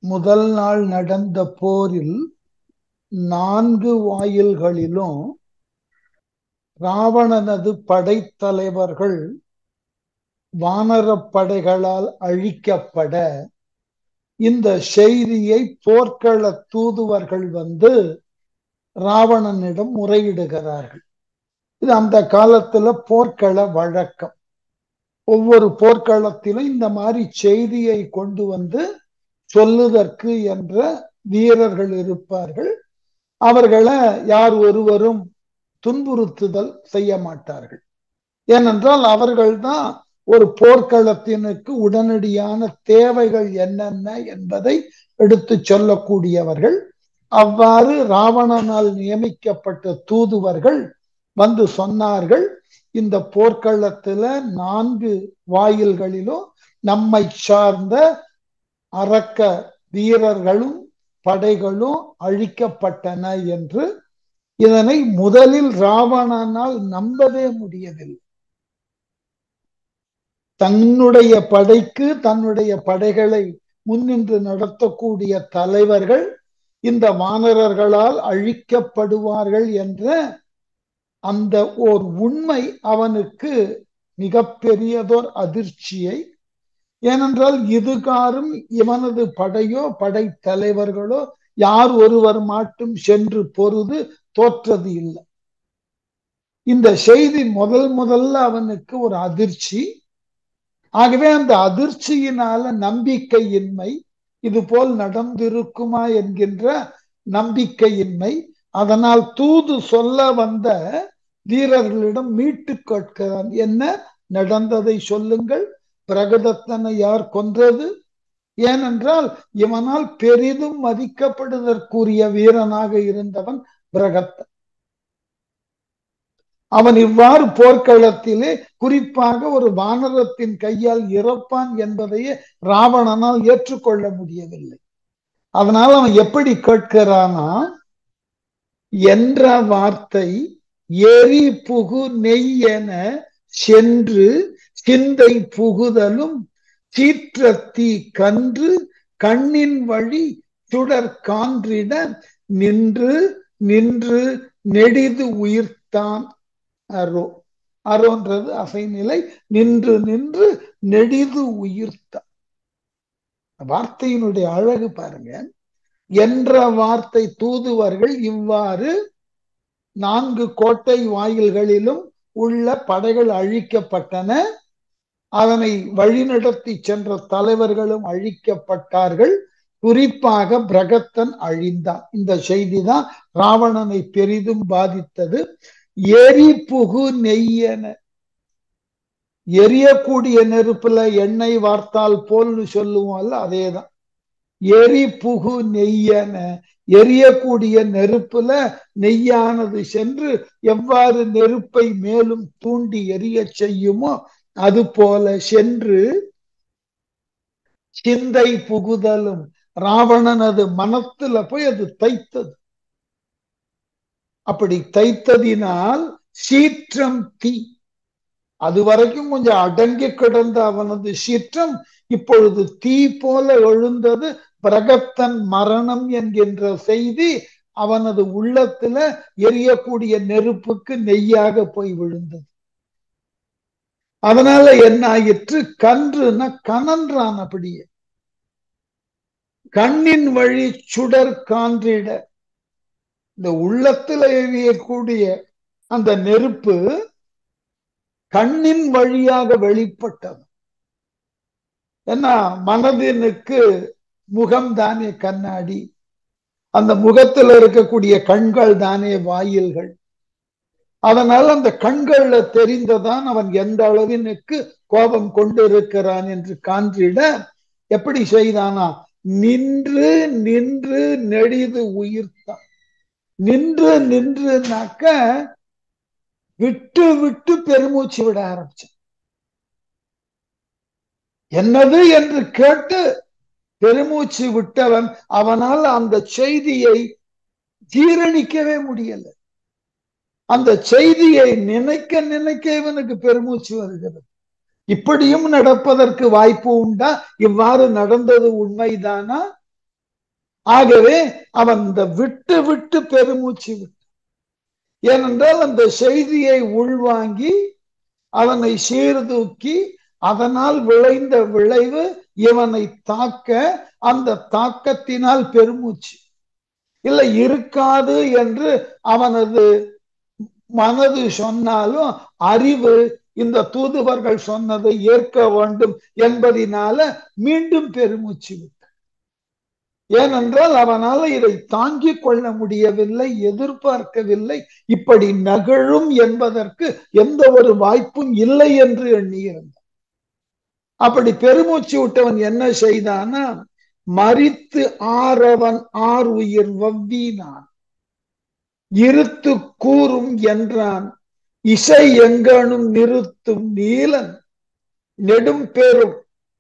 முதல் நாள் நடந்த போரில் நான்கு வாயில்களிலும் ராவணனது படைத்தலைவர்கள் வானரப் படைகளால் அழிக்கப்பட இந்த செய்தியை போர்க்கள தூதுவர்கள் வந்து ராவணனிடம் முறையிடுகிறார்கள் இது அந்த காலத்துல போர்க்கள வழக்கம் ஒவ்வொரு போர்க்களத்திலும் இந்த மாதிரி செய்தியை கொண்டு வந்து சொல்லுதற்கு என்ற வீரர்கள் இருப்பார்கள் அவர்களை யார் ஒருவரும் துன்புறுத்துதல் செய்ய மாட்டார்கள் ஏனென்றால் அவர்கள்தான் ஒரு போர்க்களத்தினுக்கு உடனடியான தேவைகள் என்னென்ன என்பதை எடுத்து சொல்லக்கூடியவர்கள் அவ்வாறு ராவணனால் நியமிக்கப்பட்ட தூதுவர்கள் வந்து சொன்னார்கள் இந்த போர்க்களத்துல நான்கு வாயில்களிலும் நம்மை சார்ந்த அரக்க வீரர்களும் படைகளும் அழிக்கப்பட்டன என்று இதனை முதலில் ராவணனால் நம்பவே முடியவில்லை தன்னுடைய படைக்கு தன்னுடைய படைகளை முன்னின்று நடத்தக்கூடிய தலைவர்கள் இந்த வானரர்களால் அழிக்கப்படுவார்கள் என்ற அந்த ஓர் உண்மை அவனுக்கு மிகப்பெரியதோர் அதிர்ச்சியை ஏனென்றால் இதுகாரும் இவனது படையோ படை தலைவர்களோ யார் ஒருவர் மாட்டும் சென்று பொருது தோற்றது இல்லை இந்த செய்தி முதல் முதல்ல அவனுக்கு ஒரு அதிர்ச்சி ஆகவே அந்த அதிர்ச்சியினால நம்பிக்கையின்மை இது போல் நடந்திருக்குமா என்கின்ற நம்பிக்கையின்மை அதனால் தூது சொல்ல வந்த வீரர்களிடம் மீட்டு கேட்கிறான் என்ன நடந்ததை சொல்லுங்கள் பிரகதத்தனை யார் கொன்றது ஏனென்றால் இவனால் பெரிதும் மதிக்கப்படுவதற்குரிய வீரனாக இருந்தவன் பிரகத்தன் அவன் இவ்வாறு போர்க்களத்திலே குறிப்பாக ஒரு வானரத்தின் கையால் இறப்பான் என்பதையே ராவணனால் ஏற்றுக்கொள்ள முடியவில்லை அதனால் அவன் எப்படி கேட்கிறானா என்ற வார்த்தை எரி புகு நெய் என சென்று சிந்தை புகுதலும் சீற்றத்தீ கன்று கண்ணின் வழி சுடர் கான்றிட நின்று நின்று நெடிது உயிர்த்தான் அரோ அரோன்றது அசைநிலை நின்று நின்று நெடிது உயிர்த்தான் வார்த்தையினுடைய அழகு பாருங்க என்ற வார்த்தை தூதுவர்கள் இவ்வாறு நான்கு கோட்டை வாயில்களிலும் உள்ள படைகள் அழிக்கப்பட்டன அதனை வழிநடத்தி சென்ற தலைவர்களும் அழிக்கப்பட்டார்கள் குறிப்பாக பிரகத்தன் அழிந்தான் இந்த செய்தி தான் ராவணனை பெரிதும் பாதித்தது எரி புகு நெய்யன எரியக்கூடிய நெருப்புல எண்ணெய் வார்த்தால் போல்னு சொல்லுவோம்ல அதேதான் எரி புகு நெய்யன எரியக்கூடிய நெருப்புல நெய்யானது சென்று எவ்வாறு நெருப்பை மேலும் தூண்டி எரிய செய்யுமோ அது போல சென்று சிந்தை புகுதலும் ராவணனது மனத்துல போய் அது தைத்தது அப்படி தைத்ததினால் சீற்றம் தீ அது வரைக்கும் கொஞ்சம் அடங்கி கிடந்த அவனது சீற்றம் இப்பொழுது தீ போல எழுந்தது பிரகத்தன் மரணம் என்கின்ற செய்தி அவனது உள்ளத்துல எரியக்கூடிய நெருப்புக்கு நெய்யாக போய் விழுந்தது அதனால என்ன ஆயிற்று கன்றுனா கனன்றான் அப்படியே கண்ணின் வழி சுடர் கான்றிட இந்த உள்ளத்துல எரியக்கூடிய அந்த நெருப்பு கண்ணின் வழியாக வெளிப்பட்டது ஏன்னா மனதினுக்கு முகம் தானே கண்ணாடி அந்த முகத்துல இருக்கக்கூடிய கண்கள் தானே வாயில்கள் அதனால் அந்த கண்கள்ல தெரிந்ததான் அவன் எந்த அளவினுக்கு கோபம் கொண்டு இருக்கிறான் என்று காண்றிட எப்படி செய்தானா நின்று நின்று நெடிது உயிர்த்தான் நின்று நின்றுனாக்க விட்டு விட்டு பெருமூச்சு விட ஆரம்பிச்சான் என்னது என்று கேட்டு பெருமூச்சு விட்டவன் அவனால் அந்த செய்தியை ஜீரணிக்கவே முடியல அந்த செய்தியை நினைக்க நினைக்க இவனுக்கு பெருமூச்சு வருகிறது இப்படியும் நடப்பதற்கு வாய்ப்பு உண்டா இவ்வாறு நடந்தது உண்மைதானா ஆகவே அவன் இந்த விட்டு விட்டு பெருமூச்சு விட்டு ஏனென்றால் அந்த செய்தியை உள்வாங்கி அவனை சீர்தூக்கி அதனால் விளைந்த விளைவு இவனை தாக்க அந்த தாக்கத்தினால் பெருமூச்சு இல்லை இருக்காது என்று அவனது மனது சொன்னாலும் அறிவு இந்த தூதுவர்கள் சொன்னதை ஏற்க வேண்டும் என்பதினால மீண்டும் பெருமூச்சு விட்டு ஏனென்றால் அவனால இதை தாங்கிக் கொள்ள முடியவில்லை எதிர்பார்க்கவில்லை இப்படி நகழும் என்பதற்கு எந்த ஒரு வாய்ப்பும் இல்லை என்று எண்ணியிருந்தான் அப்படி பெருமூச்சு விட்டவன் என்ன செய்தானா மறித்து ஆறவன் ஆர் உயிர் வவ்வினான் இருத்து கூறும் என்றான் இசை எங்கனும் நிறுத்தும் நீலன் நெடும் பெரும்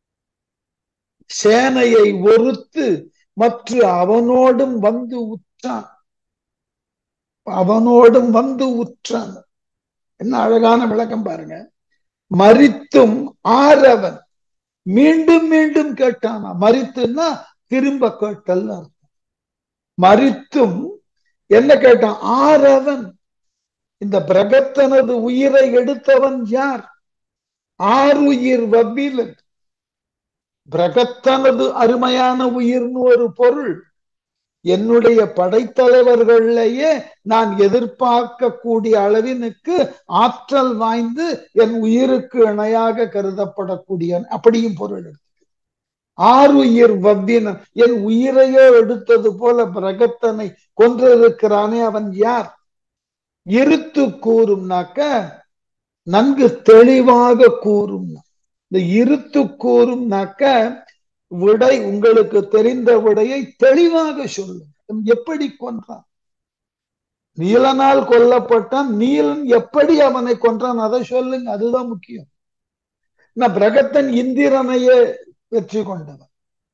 சேனையை ஒருத்து மற்ற அவனோடும் வந்து உற்றான் அவனோடும் வந்து உற்றான் என்ன அழகான விளக்கம் பாருங்க மறித்தும் ஆறவன் மீண்டும் மீண்டும் கேட்டானா மறித்துன்னா திரும்ப கேட்டல் அர்த்தம் மறித்தும் என்ன கேட்டான் ஆறவன் இந்த பிரகத்தனது உயிரை எடுத்தவன் யார் ஆறுயிர் வவ்விலன் பிரகத்தனது அருமையான உயிர்னு ஒரு பொருள் என்னுடைய படைத்தலைவர்களையே நான் எதிர்பார்க்கக்கூடிய அளவினுக்கு ஆற்றல் வாய்ந்து என் உயிருக்கு இணையாக கருதப்படக்கூடிய அப்படியும் பொருள் எடுத்து ஆறுயிர் வவ்வினன் என் உயிரையே எடுத்தது போல பிரகத்தனை கொன்றிருக்கிறானே அவன் யார் இருத்து கூறும்னாக்க நன்கு தெளிவாக கூறும் இந்த இருத்து கூறும்னாக்க விடை உங்களுக்கு தெரிந்த விடையை தெளிவாக சொல்லும் எப்படி கொன்றான் நீலனால் கொல்லப்பட்டான் நீலன் எப்படி அவனை கொன்றான் அதை சொல்லுங்க அதுதான் முக்கியம் நான் பிரகத்தன் இந்திரனையே வெற்றி கொண்டவன்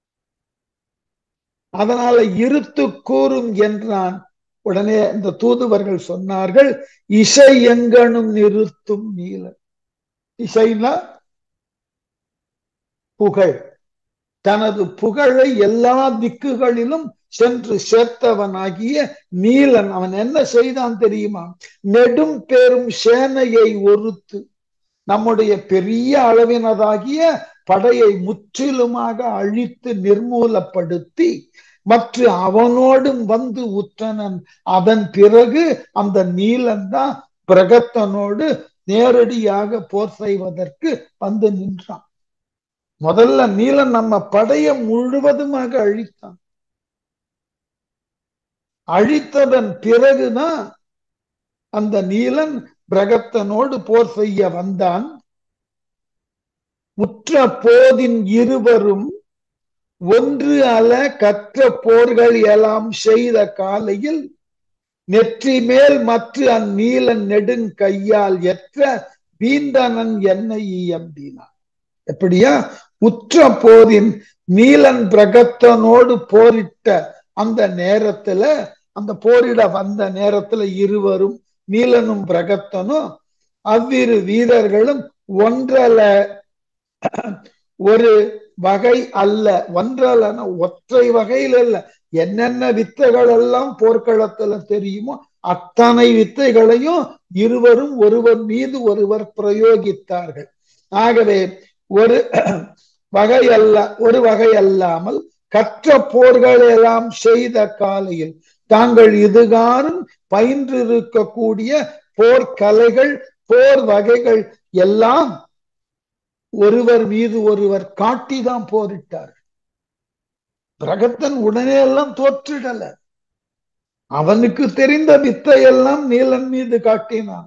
அதனால இருத்து கூறும் என்றான் உடனே இந்த தூதுவர்கள் சொன்னார்கள் இசை எங்கனும் நிறுத்தும் நீலன் இசைனா புகழ் தனது புகழை எல்லா திக்குகளிலும் சென்று சேர்த்தவனாகிய நீலன் அவன் என்ன செய்தான் தெரியுமா நெடும் பெரும் சேனையை ஒருத்து நம்முடைய பெரிய அளவினதாகிய படையை முற்றிலுமாக அழித்து நிர்மூலப்படுத்தி மற்ற அவனோடும் வந்து உற்றனன் அதன் பிறகு அந்த நீலன் தான் பிரகத்தனோடு நேரடியாக போர் செய்வதற்கு வந்து நின்றான் முதல்ல நீலன் நம்ம படைய முழுவதுமாக அழித்தான் அழித்ததன் பிறகுதான் அந்த நீலன் பிரகத்தனோடு போர் செய்ய வந்தான் உற்ற போதின் இருவரும் ஒன்று அல கற்ற போர்கள் எல்லாம் செய்த காலையில் நெற்றி மேல் மற்ற அந்நீலன் நெடுங்கையால் எற்ற வீந்தனன் என்னை இயம்பினான் எப்படியா உற்ற போதின் நீலன் பிரகத்தனோடு போரிட்ட அந்த நேரத்துல அந்த போரிட வந்த நேரத்துல இருவரும் நீலனும் பிரகத்தனும் அவ்விரு வீரர்களும் ஒன்றல ஒரு வகை அல்ல ஒன்றலன ஒற்றை வகையில் அல்ல என்னென்ன வித்தைகள் எல்லாம் போர்க்களத்துல தெரியுமோ அத்தனை வித்தைகளையும் இருவரும் ஒருவர் மீது ஒருவர் பிரயோகித்தார்கள் ஆகவே ஒரு வகை அல்ல ஒரு வகை அல்லாமல் கற்ற போர்கள் எல்லாம் செய்த காலையில் தாங்கள் இதுகாரும் பயின்றிருக்கக்கூடிய போர்க்கலைகள் போர் வகைகள் எல்லாம் ஒருவர் மீது ஒருவர் காட்டிதான் போரிட்டார் பிரகத்தன் உடனே எல்லாம் தோற்றிடல அவனுக்கு தெரிந்த வித்தையெல்லாம் நீலன் மீது காட்டினான்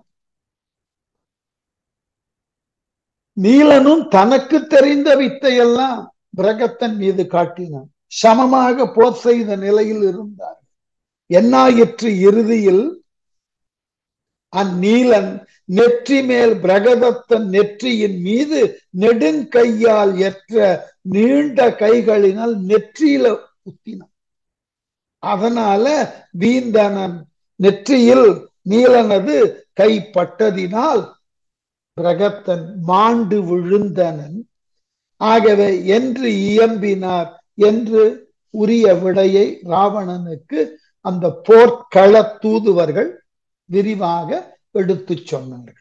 நீலனும் தனக்கு தெரிந்த வித்தையெல்லாம் பிரகத்தன் மீது காட்டினான் சமமாக போர் செய்த நிலையில் இருந்தார் என்னாயிற்று இறுதியில் அந்நீலன் நெற்றி மேல் பிரகதத்தன் நெற்றியின் மீது நெடுங்கையால் எற்ற நீண்ட கைகளினால் நெற்றியில குத்தினான் அதனால வீந்தனன் நெற்றியில் நீலனது கைப்பட்டதினால் பிரகத்தன் மாண்டு விழுந்தனன் ஆகவே என்று இயம்பினார் என்று உரிய விடையை ராவணனுக்கு அந்த போர்க்கள தூதுவர்கள் விரிவாக எடுத்து சொன்னார்கள்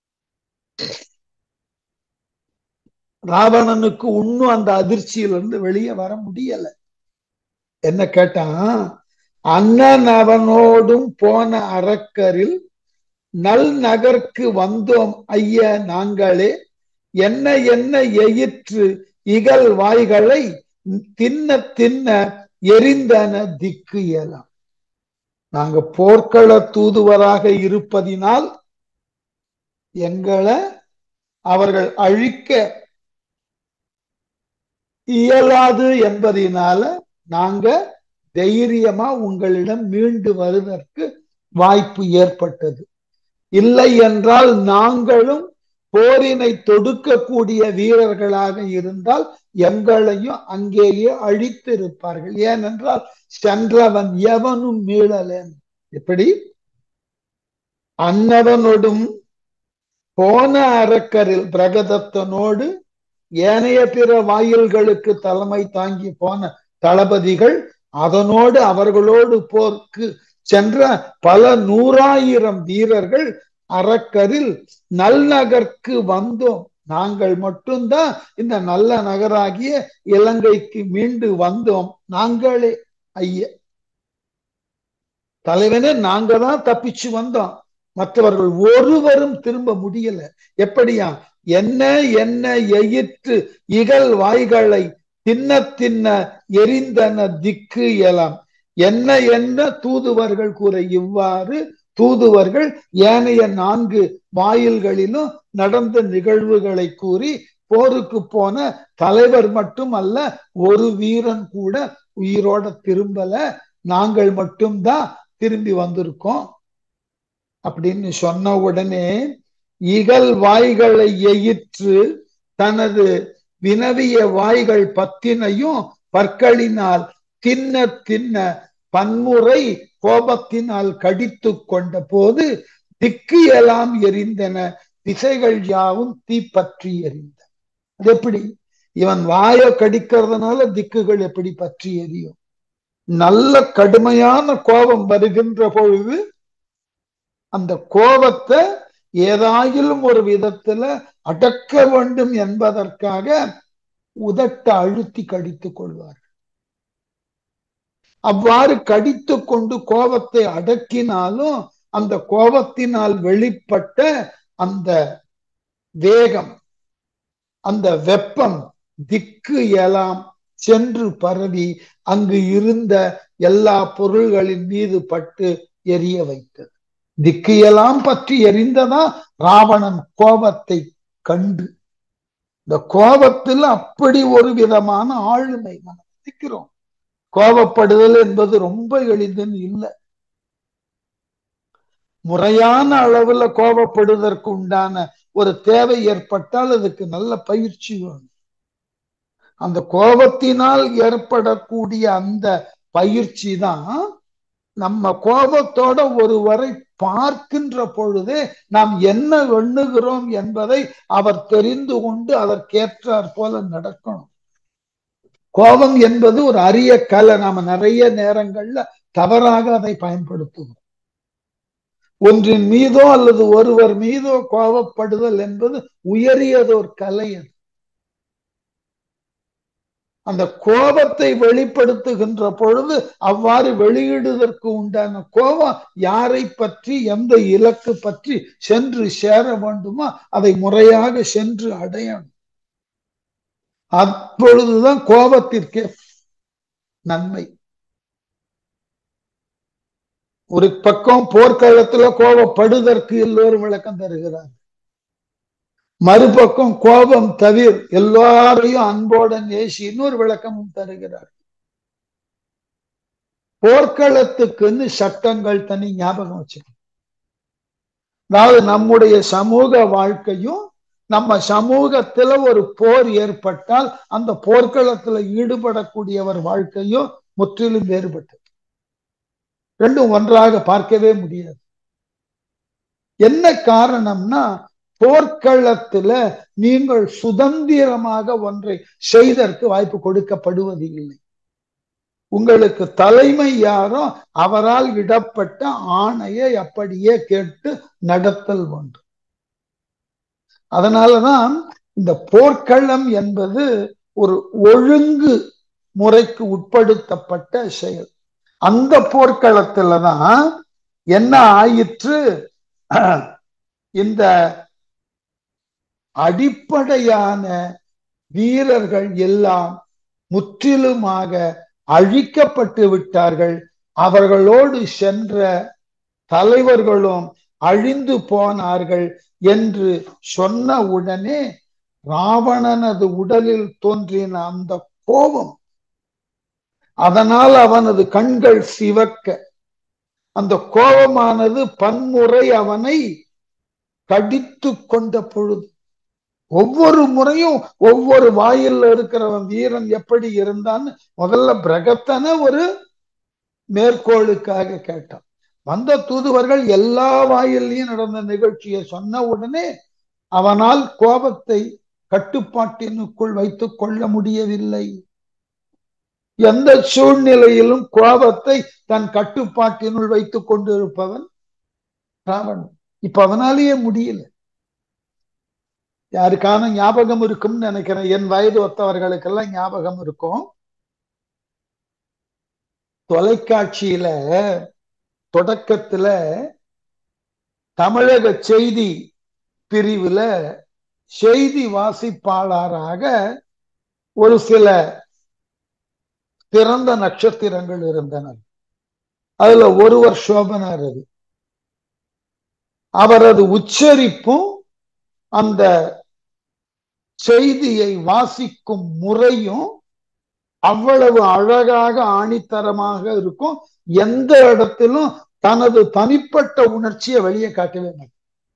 ராவணனுக்கு இன்னும் அந்த அதிர்ச்சியிலிருந்து வெளியே வர முடியல என்ன கேட்டான் அண்ணன் அவனோடும் போன அரக்கரில் நல் நகர்க்கு வந்தோம் ஐய நாங்களே என்ன என்ன எயிற்று இகல் வாய்களை தின்ன தின்ன எரிந்தன திக்கு இயலாம் நாங்க போர்க்கள தூதுவராக இருப்பதினால் எங்களை அவர்கள் அழிக்க இயலாது என்பதினால நாங்க தைரியமா உங்களிடம் மீண்டு வருவதற்கு வாய்ப்பு ஏற்பட்டது இல்லை என்றால் நாங்களும் போரினை தொடுக்கக்கூடிய வீரர்களாக இருந்தால் எங்களையும் அங்கேயே அழித்திருப்பார்கள் ஏனென்றால் சென்றவன் எவனும் மீளலேன் எப்படி அன்னவனோடும் போன அரக்கரில் பிரகதத்தனோடு ஏனைய பிற வாயில்களுக்கு தலைமை தாங்கி போன தளபதிகள் அதனோடு அவர்களோடு போர்க்கு சென்ற பல நூறாயிரம் வீரர்கள் அரக்கரில் நல்நகர்க்கு வந்தோம் நாங்கள் மட்டும்தான் இந்த நல்ல நகராகிய இலங்கைக்கு மீண்டு வந்தோம் நாங்களே ஐய தலைவனே நாங்க தான் தப்பிச்சு வந்தோம் மற்றவர்கள் ஒருவரும் திரும்ப முடியல எப்படியா என்ன என்ன எயிற்று இகல் வாய்களை தின்ன தின்ன எரிந்தன திக்கு எலாம் என்ன என்ன தூதுவர்கள் கூற இவ்வாறு தூதுவர்கள் ஏனைய நான்கு வாயில்களிலும் நடந்த நிகழ்வுகளை கூறி போருக்கு போன தலைவர் மட்டும் அல்ல ஒரு வீரன் கூட உயிரோட திரும்பல நாங்கள் மட்டும்தான் திரும்பி வந்திருக்கோம் அப்படின்னு சொன்ன உடனே இகல் வாய்களை எயிற்று தனது வினவிய வாய்கள் பத்தினையும் பற்களினால் தின்ன தின்ன பன்முறை கோபத்தினால் கடித்து கொண்ட போது திக்கு எல்லாம் எரிந்தன திசைகள் யாவும் தீப்பற்றி எரிந்தன அது எப்படி இவன் வாய கடிக்கிறதுனால திக்குகள் எப்படி பற்றி எரியும் நல்ல கடுமையான கோபம் வருகின்ற பொழுது அந்த கோபத்தை ஏதாயிலும் ஒரு விதத்துல அடக்க வேண்டும் என்பதற்காக உதட்ட அழுத்தி கடித்துக் கொள்வார் அவ்வாறு கடித்து கொண்டு கோபத்தை அடக்கினாலும் அந்த கோபத்தினால் வெளிப்பட்ட அந்த வேகம் அந்த வெப்பம் திக்கு எல்லாம் சென்று பரவி அங்கு இருந்த எல்லா பொருள்களின் மீது பட்டு எரிய வைத்தது திக்கு எல்லாம் பற்றி எரிந்ததா ராவணன் கோபத்தை கண்டு இந்த கோபத்தில் அப்படி ஒரு விதமான ஆளுமை நம்ம நிற்கிறோம் கோபப்படுதல் என்பது ரொம்ப எளிதுன்னு இல்லை முறையான அளவுல கோபப்படுவதற்கு உண்டான ஒரு தேவை ஏற்பட்டால் அதுக்கு நல்ல பயிற்சி வேணும் அந்த கோபத்தினால் ஏற்படக்கூடிய அந்த பயிற்சி தான் நம்ம கோபத்தோட ஒருவரை பார்க்கின்ற பொழுதே நாம் என்ன எண்ணுகிறோம் என்பதை அவர் தெரிந்து கொண்டு அதற்கேற்றாற் போல நடக்கணும் கோபம் என்பது ஒரு அரிய கலை நாம நிறைய நேரங்கள்ல தவறாக அதை பயன்படுத்துவோம் ஒன்றின் மீதோ அல்லது ஒருவர் மீதோ கோபப்படுதல் என்பது உயரியதோர் கலை அது அந்த கோபத்தை வெளிப்படுத்துகின்ற பொழுது அவ்வாறு வெளியிடுவதற்கு உண்டான கோபம் யாரை பற்றி எந்த இலக்கு பற்றி சென்று சேர வேண்டுமோ அதை முறையாக சென்று அடையணும் அப்பொழுதுதான் கோபத்திற்கு நன்மை ஒரு பக்கம் போர்க்களத்துல கோபப்படுதற்கு எல்லோரும் விளக்கம் தருகிறார் மறுபக்கம் கோபம் தவிர எல்லாரையும் அன்போட நேசி இன்னொரு விளக்கமும் தருகிறார் போர்க்களத்துக்குன்னு சட்டங்கள் தனி ஞாபகம் வச்சுக்கணும் அதாவது நம்முடைய சமூக வாழ்க்கையும் நம்ம சமூகத்துல ஒரு போர் ஏற்பட்டால் அந்த போர்க்களத்துல ஈடுபடக்கூடியவர் வாழ்க்கையும் முற்றிலும் வேறுபட்டது ரெண்டும் ஒன்றாக பார்க்கவே முடியாது என்ன காரணம்னா போர்க்களத்துல நீங்கள் சுதந்திரமாக ஒன்றை செய்தற்கு வாய்ப்பு கொடுக்கப்படுவது இல்லை உங்களுக்கு தலைமை யாரோ அவரால் இடப்பட்ட ஆணையை அப்படியே கேட்டு நடத்தல் வேண்டும் அதனாலதான் இந்த போர்க்களம் என்பது ஒரு ஒழுங்கு முறைக்கு உட்படுத்தப்பட்ட செயல் அந்த போர்க்களத்துலதான் என்ன ஆயிற்று இந்த அடிப்படையான வீரர்கள் எல்லாம் முற்றிலுமாக அழிக்கப்பட்டு விட்டார்கள் அவர்களோடு சென்ற தலைவர்களும் அழிந்து போனார்கள் என்று சொன்ன உடனே ராவணனது உடலில் தோன்றின அந்த கோபம் அதனால் அவனது கண்கள் சிவக்க அந்த கோபமானது பன்முறை அவனை கடித்து கொண்ட பொழுது ஒவ்வொரு முறையும் ஒவ்வொரு வாயில் இருக்கிறவன் வீரன் எப்படி இருந்தான்னு முதல்ல பிரகத்தன ஒரு மேற்கோளுக்காக கேட்டான் வந்த தூதுவர்கள் எல்லா வாயிலையும் நடந்த நிகழ்ச்சியை சொன்ன உடனே அவனால் கோபத்தை கட்டுப்பாட்டினுக்குள் வைத்துக் கொள்ள முடியவில்லை எந்த சூழ்நிலையிலும் கோபத்தை தன் கட்டுப்பாட்டினுள் வைத்துக் கொண்டிருப்பவன் ராவணன் இப்ப அவனாலேயே முடியல யாருக்கான ஞாபகம் இருக்கும்னு நினைக்கிறேன் என் வயது ஒத்தவர்களுக்கெல்லாம் ஞாபகம் இருக்கும் தொலைக்காட்சியில தொடக்கத்துல தமிழக செய்தி பிரிவுல செய்தி வாசிப்பாளராக ஒரு சில பிறந்த நட்சத்திரங்கள் இருந்தனர் அதுல ஒருவர் சோபனா ரவி அவரது உச்சரிப்பும் அந்த செய்தியை வாசிக்கும் முறையும் அவ்வளவு அழகாக ஆணித்தரமாக இருக்கும் எந்த இடத்திலும் தனது தனிப்பட்ட உணர்ச்சியை வெளியே காட்டவே மாட்டார்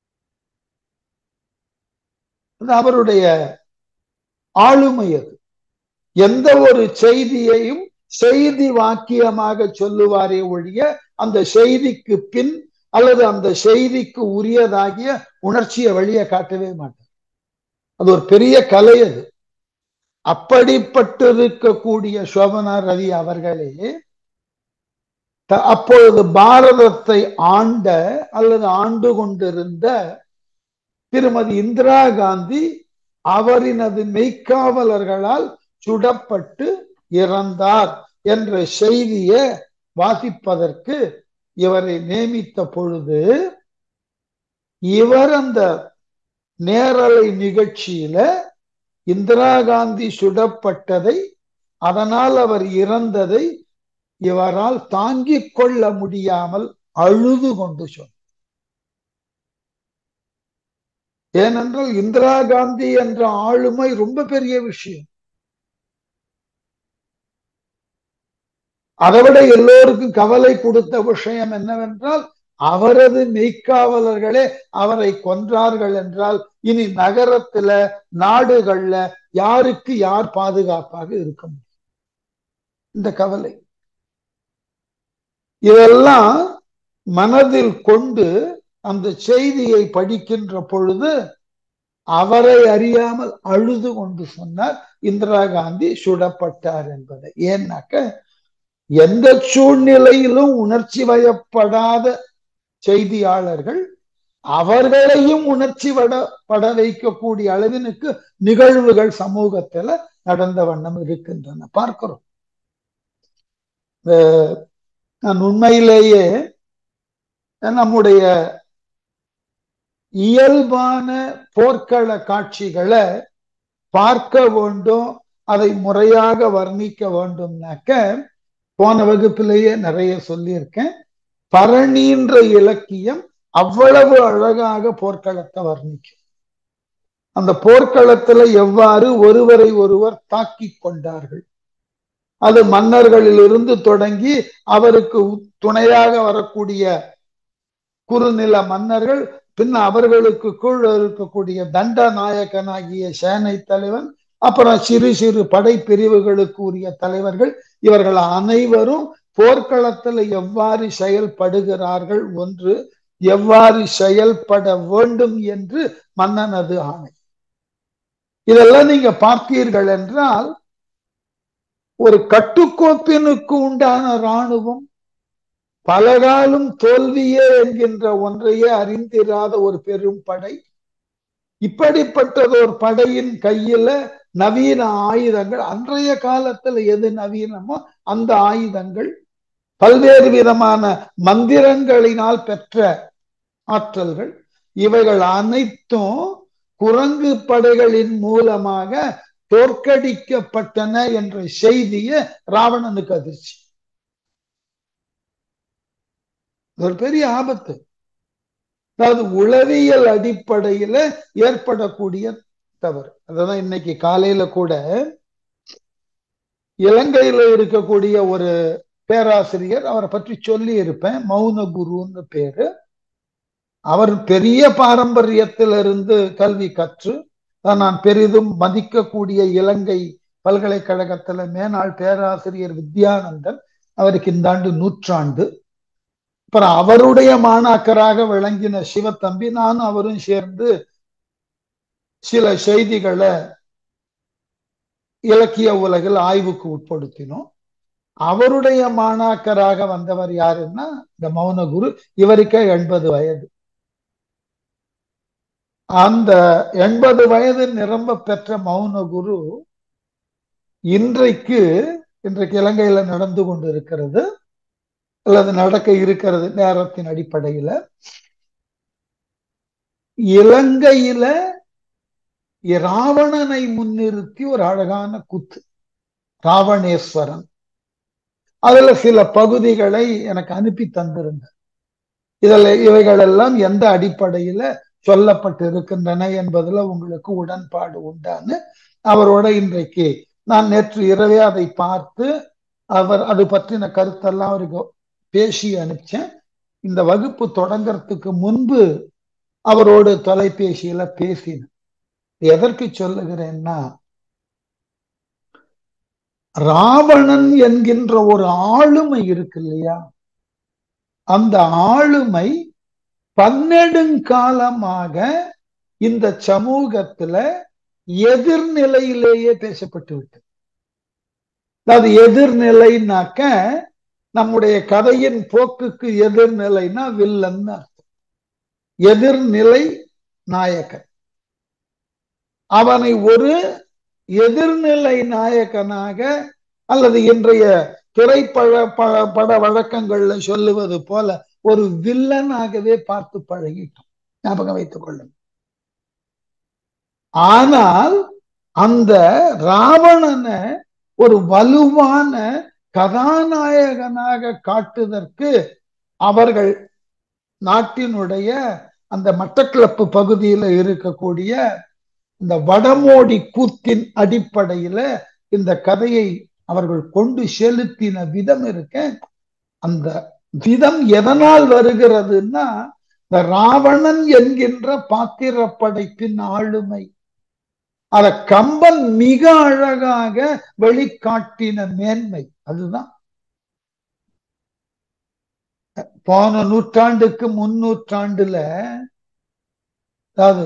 அது அவருடைய ஆளுமை அது எந்த ஒரு செய்தியையும் செய்தி வாக்கியமாக சொல்லுவாரே ஒழிய அந்த செய்திக்கு பின் அல்லது அந்த செய்திக்கு உரியதாகிய உணர்ச்சியை வெளியே காட்டவே மாட்டார் அது ஒரு பெரிய கலை அது அப்படிப்பட்டிருக்கக்கூடிய சோபனா ரவி அவர்களே அப்பொழுது பாரதத்தை ஆண்ட அல்லது ஆண்டு கொண்டிருந்த திருமதி இந்திரா காந்தி அவரினது மெய்க்காவலர்களால் சுடப்பட்டு இறந்தார் என்ற செய்தியை வாசிப்பதற்கு இவரை நியமித்த பொழுது இவர் அந்த நேரலை நிகழ்ச்சியில இந்திரா காந்தி சுடப்பட்டதை அதனால் அவர் இறந்ததை இவரால் தாங்கிக் கொள்ள முடியாமல் அழுது கொண்டு சொன்னார் ஏனென்றால் இந்திரா காந்தி என்ற ஆளுமை ரொம்ப பெரிய விஷயம் அதை விட எல்லோருக்கும் கவலை கொடுத்த விஷயம் என்னவென்றால் அவரது மெய்க்காவலர்களே அவரை கொன்றார்கள் என்றால் இனி நகரத்துல நாடுகள்ல யாருக்கு யார் பாதுகாப்பாக இருக்க முடியும் இந்த கவலை இதெல்லாம் மனதில் கொண்டு அந்த செய்தியை படிக்கின்ற பொழுது அவரை அறியாமல் அழுது கொண்டு சொன்னார் இந்திரா காந்தி சுடப்பட்டார் என்பதை ஏன்னாக்க எந்த சூழ்நிலையிலும் உணர்ச்சி வயப்படாத செய்தியாளர்கள் அவர்களையும் உணர்ச்சி வட பட வைக்கக்கூடிய அளவினுக்கு நிகழ்வுகள் சமூகத்துல நடந்த வண்ணம் இருக்கின்றன பார்க்கிறோம் நான் உண்மையிலேயே நம்முடைய இயல்பான போர்க்கள காட்சிகளை பார்க்க வேண்டும் அதை முறையாக வர்ணிக்க வேண்டும்னாக்க போன வகுப்பிலேயே நிறைய சொல்லியிருக்கேன் பரணின்ற இலக்கியம் அவ்வளவு அழகாக போர்க்களத்தை வர்ணிக்கும் அந்த போர்க்களத்துல எவ்வாறு ஒருவரை ஒருவர் தாக்கி கொண்டார்கள் அது மன்னர்களிலிருந்து தொடங்கி அவருக்கு துணையாக வரக்கூடிய குறுநில மன்னர்கள் பின் அவர்களுக்கு கீழ் இருக்கக்கூடிய தண்ட நாயக்கனாகிய சேனை தலைவன் அப்புறம் சிறு சிறு படை பிரிவுகளுக்கு உரிய தலைவர்கள் இவர்கள் அனைவரும் போர்க்களத்தில் எவ்வாறு செயல்படுகிறார்கள் ஒன்று எவ்வாறு செயல்பட வேண்டும் என்று மன்னனது ஆணை இதெல்லாம் நீங்க பார்த்தீர்கள் என்றால் ஒரு கட்டுக்கோப்பினுக்கு உண்டான இராணுவம் பலகாலும் தோல்வியே என்கின்ற ஒன்றையே அறிந்திராத ஒரு பெரும் படை இப்படிப்பட்டதொரு படையின் கையில நவீன ஆயுதங்கள் அன்றைய காலத்துல எது நவீனமோ அந்த ஆயுதங்கள் பல்வேறு விதமான மந்திரங்களினால் பெற்ற ஆற்றல்கள் இவைகள் அனைத்தும் குரங்கு படைகளின் மூலமாக தோற்கடிக்கப்பட்டன என்ற செய்திய ராவணனுக்கு அதிர்ச்சி ஒரு பெரிய ஆபத்து அதாவது உளவியல் அடிப்படையில ஏற்படக்கூடிய தவறு அதான் இன்னைக்கு காலையில கூட இலங்கையில இருக்கக்கூடிய ஒரு பேராசிரியர் அவரை பற்றி சொல்லி இருப்பேன் மௌன குருன்னு பேரு அவர் பெரிய பாரம்பரியத்திலிருந்து கல்வி கற்று நான் பெரிதும் மதிக்கக்கூடிய இலங்கை பல்கலைக்கழகத்துல மேனாள் பேராசிரியர் வித்யானந்தன் அவருக்கு இந்த ஆண்டு நூற்றாண்டு அப்புறம் அவருடைய மாணாக்கராக விளங்கின சிவத்தம்பி நானும் அவரும் சேர்ந்து சில செய்திகளை இலக்கிய உலகில் ஆய்வுக்கு உட்படுத்தினோம் அவருடைய மாணாக்கராக வந்தவர் யாருன்னா இந்த மௌனகுரு இவருக்கே எண்பது வயது அந்த எண்பது வயது நிரம்ப பெற்ற மௌனகுரு இன்றைக்கு இன்றைக்கு இலங்கையில நடந்து கொண்டு இருக்கிறது அல்லது நடக்க இருக்கிறது நேரத்தின் அடிப்படையில இலங்கையில ராவணனை முன்னிறுத்தி ஒரு அழகான குத்து ராவணேஸ்வரன் அதுல சில பகுதிகளை எனக்கு அனுப்பி தந்திருந்த இதில் இவைகள் எல்லாம் எந்த அடிப்படையில சொல்லப்பட்டு இருக்கின்றன என்பதுல உங்களுக்கு உடன்பாடு உண்டான்னு அவரோட இன்றைக்கு நான் நேற்று இரவே அதை பார்த்து அவர் அது பற்றின கருத்தெல்லாம் அவருக்கு பேசி அனுப்பிச்சேன் இந்த வகுப்பு தொடங்கறதுக்கு முன்பு அவரோடு தொலைபேசியில பேசினேன் எதற்கு சொல்லுகிறேன்னா ராவணன் என்கின்ற ஒரு ஆளுமை இருக்கு இல்லையா அந்த ஆளுமை பன்னெடுங்காலமாக இந்த சமூகத்துல எதிர்நிலையிலேயே பேசப்பட்டு விட்டது அதாவது எதிர்நிலைனாக்க நம்முடைய கதையின் போக்குக்கு எதிர்நிலைனா வில்லன்னு அர்த்தம் எதிர்நிலை நாயகன் அவனை ஒரு எதிர்நிலை நாயகனாக அல்லது இன்றைய திரைப்பட பட வழக்கங்கள்ல சொல்லுவது போல ஒரு வில்லனாகவே பார்த்து பழகிட்டோம் ஞாபகம் வைத்துக் கொள்ளுங்க ஆனால் அந்த ராவணனை ஒரு வலுவான கதாநாயகனாக காட்டுவதற்கு அவர்கள் நாட்டினுடைய அந்த மட்டக்கிளப்பு பகுதியில இருக்கக்கூடிய இந்த வடமோடி கூத்தின் அடிப்படையில இந்த கதையை அவர்கள் கொண்டு செலுத்தின விதம் இருக்க அந்த விதம் எதனால் வருகிறதுன்னா இந்த ராவணன் என்கின்ற பாத்திர படைப்பின் ஆளுமை அத கம்பன் மிக அழகாக வெளிக்காட்டின மேன்மை அதுதான் போன நூற்றாண்டுக்கு முன்னூற்றாண்டுல அதாவது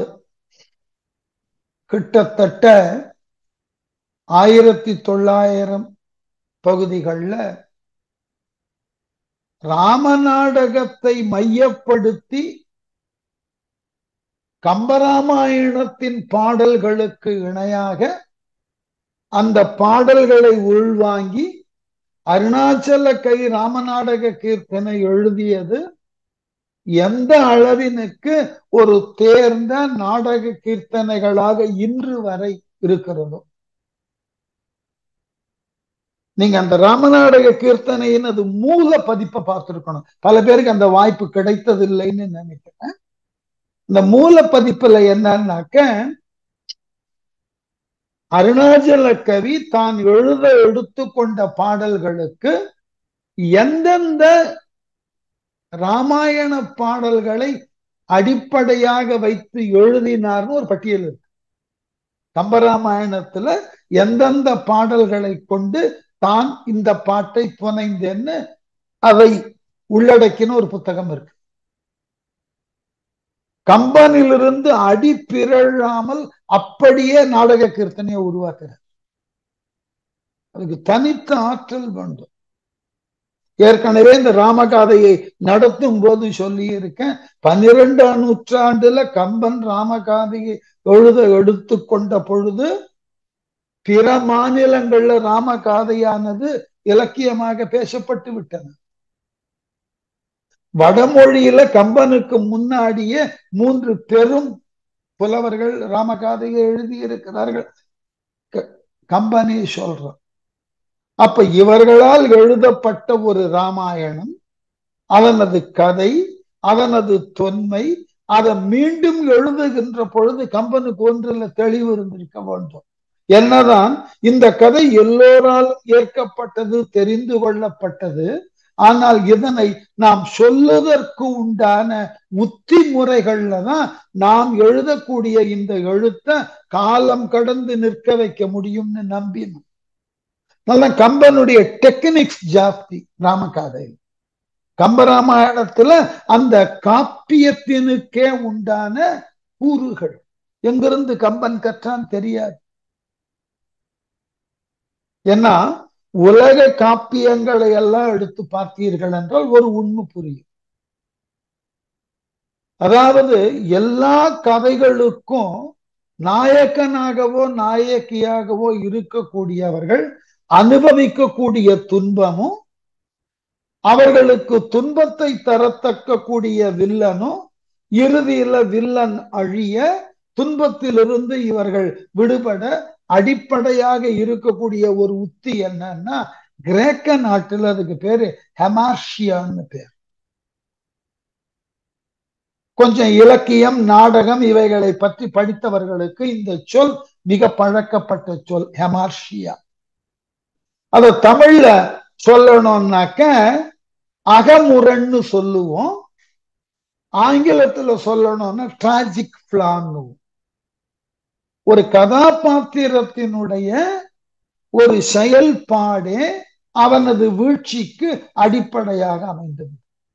கிட்டத்தட்ட ஆயிரத்தி தொள்ளாயிரம் பகுதிகளில் ராமநாடகத்தை மையப்படுத்தி கம்பராமாயணத்தின் பாடல்களுக்கு இணையாக அந்த பாடல்களை உள்வாங்கி அருணாச்சல கை ராமநாடக கீர்த்தனை எழுதியது எந்த அளவினுக்கு ஒரு தேர்ந்த நாடக கீர்த்தனைகளாக இன்று வரை இருக்கிறதோ நீங்க அந்த ராமநாடக கீர்த்தனையின் அது மூல பதிப்பை பார்த்திருக்கணும் பல பேருக்கு அந்த வாய்ப்பு கிடைத்ததில்லைன்னு நினைக்கிறேன் இந்த மூல பதிப்புல என்னன்னாக்க அருணாச்சல கவி தான் எழுத எடுத்துக்கொண்ட பாடல்களுக்கு எந்தெந்த ராமாயண பாடல்களை அடிப்படையாக வைத்து எழுதினார்னு ஒரு பட்டியல் இருக்கு கம்பராமாயணத்துல எந்தெந்த பாடல்களை கொண்டு தான் இந்த பாட்டை புனைந்தேன்னு அதை உள்ளடக்கின ஒரு புத்தகம் இருக்கு கம்பனிலிருந்து அடி பிறழாமல் அப்படியே நாடக கீர்த்தனையை உருவாக்குறார் அதுக்கு தனித்த ஆற்றல் வேண்டும் ஏற்கனவே இந்த ராமகாதையை நடத்தும் போது சொல்லி இருக்கேன் பன்னிரெண்டாம் நூற்றாண்டுல கம்பன் ராமகாதையை எழுத எடுத்து கொண்ட பொழுது பிற மாநிலங்கள்ல ராமகாதையானது இலக்கியமாக பேசப்பட்டு விட்டன வடமொழியில கம்பனுக்கு முன்னாடியே மூன்று பெரும் புலவர்கள் ராமகாதையை எழுதியிருக்கிறார்கள் கம்பனே சொல்றான் அப்ப இவர்களால் எழுதப்பட்ட ஒரு ராமாயணம் அதனது கதை அதனது தொன்மை அதை மீண்டும் எழுதுகின்ற பொழுது கம்பனுக்கு ஒன்றில் தெளிவு இருந்திருக்க வேண்டும் என்னதான் இந்த கதை எல்லோரால் ஏற்கப்பட்டது தெரிந்து கொள்ளப்பட்டது ஆனால் இதனை நாம் சொல்லுவதற்கு உண்டான உத்தி முறைகள்ல தான் நாம் எழுதக்கூடிய இந்த எழுத்த காலம் கடந்து நிற்க வைக்க முடியும்னு நம்பினோம் நல்ல கம்பனுடைய டெக்னிக்ஸ் ஜாஸ்தி ராமகாதையில் கம்பராமாயணத்துல அந்த காப்பியத்தினுக்கே உண்டான கூறுகள் எங்கிருந்து கம்பன் கற்றான் தெரியாது ஏன்னா உலக காப்பியங்களை எல்லாம் எடுத்து பார்த்தீர்கள் என்றால் ஒரு உண்மை புரியும் அதாவது எல்லா கதைகளுக்கும் நாயக்கனாகவோ நாயக்கியாகவோ இருக்கக்கூடியவர்கள் அனுபவிக்கக்கூடிய துன்பமும் அவர்களுக்கு துன்பத்தை தரத்தக்க கூடிய வில்லனும் இறுதியில வில்லன் அழிய துன்பத்திலிருந்து இவர்கள் விடுபட அடிப்படையாக இருக்கக்கூடிய ஒரு உத்தி என்னன்னா கிரேக்க நாட்டில் அதுக்கு பேரு ஹெமார்ஷியான்னு பேர் கொஞ்சம் இலக்கியம் நாடகம் இவைகளை பற்றி படித்தவர்களுக்கு இந்த சொல் மிக பழக்கப்பட்ட சொல் ஹெமார்ஷியா அத தமிழ்ல சொல்லணும்னாக்க அகமுரண்னு சொல்லுவோம் ஆங்கிலத்துல சொல்லணும்னா டிராஜிக் பிளான்னு ஒரு கதாபாத்திரத்தினுடைய ஒரு செயல்பாடு அவனது வீழ்ச்சிக்கு அடிப்படையாக அமைந்தது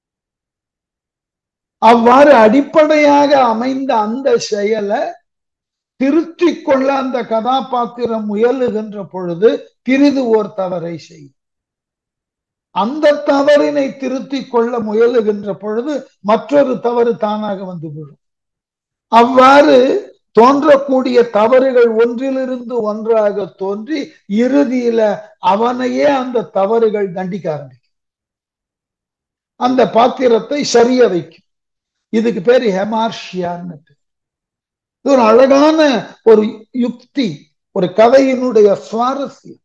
அவ்வாறு அடிப்படையாக அமைந்த அந்த செயலை திருத்திக் கொள்ள அந்த கதாபாத்திரம் முயலுகின்ற பொழுது பிரிது ஓர் தவறை செய்யும் அந்த தவறினை திருத்திக் கொள்ள முயலுகின்ற பொழுது மற்றொரு தவறு தானாக வந்து விடும் அவ்வாறு தோன்றக்கூடிய தவறுகள் ஒன்றிலிருந்து ஒன்றாக தோன்றி இறுதியில அவனையே அந்த தவறுகள் தண்டிக்க ஆரம்பிக்கும் அந்த பாத்திரத்தை சரிய வைக்கும் இதுக்கு பேரு ஹெமார்ஷியான்னு இது ஒரு அழகான ஒரு யுக்தி ஒரு கதையினுடைய சுவாரஸ்யம்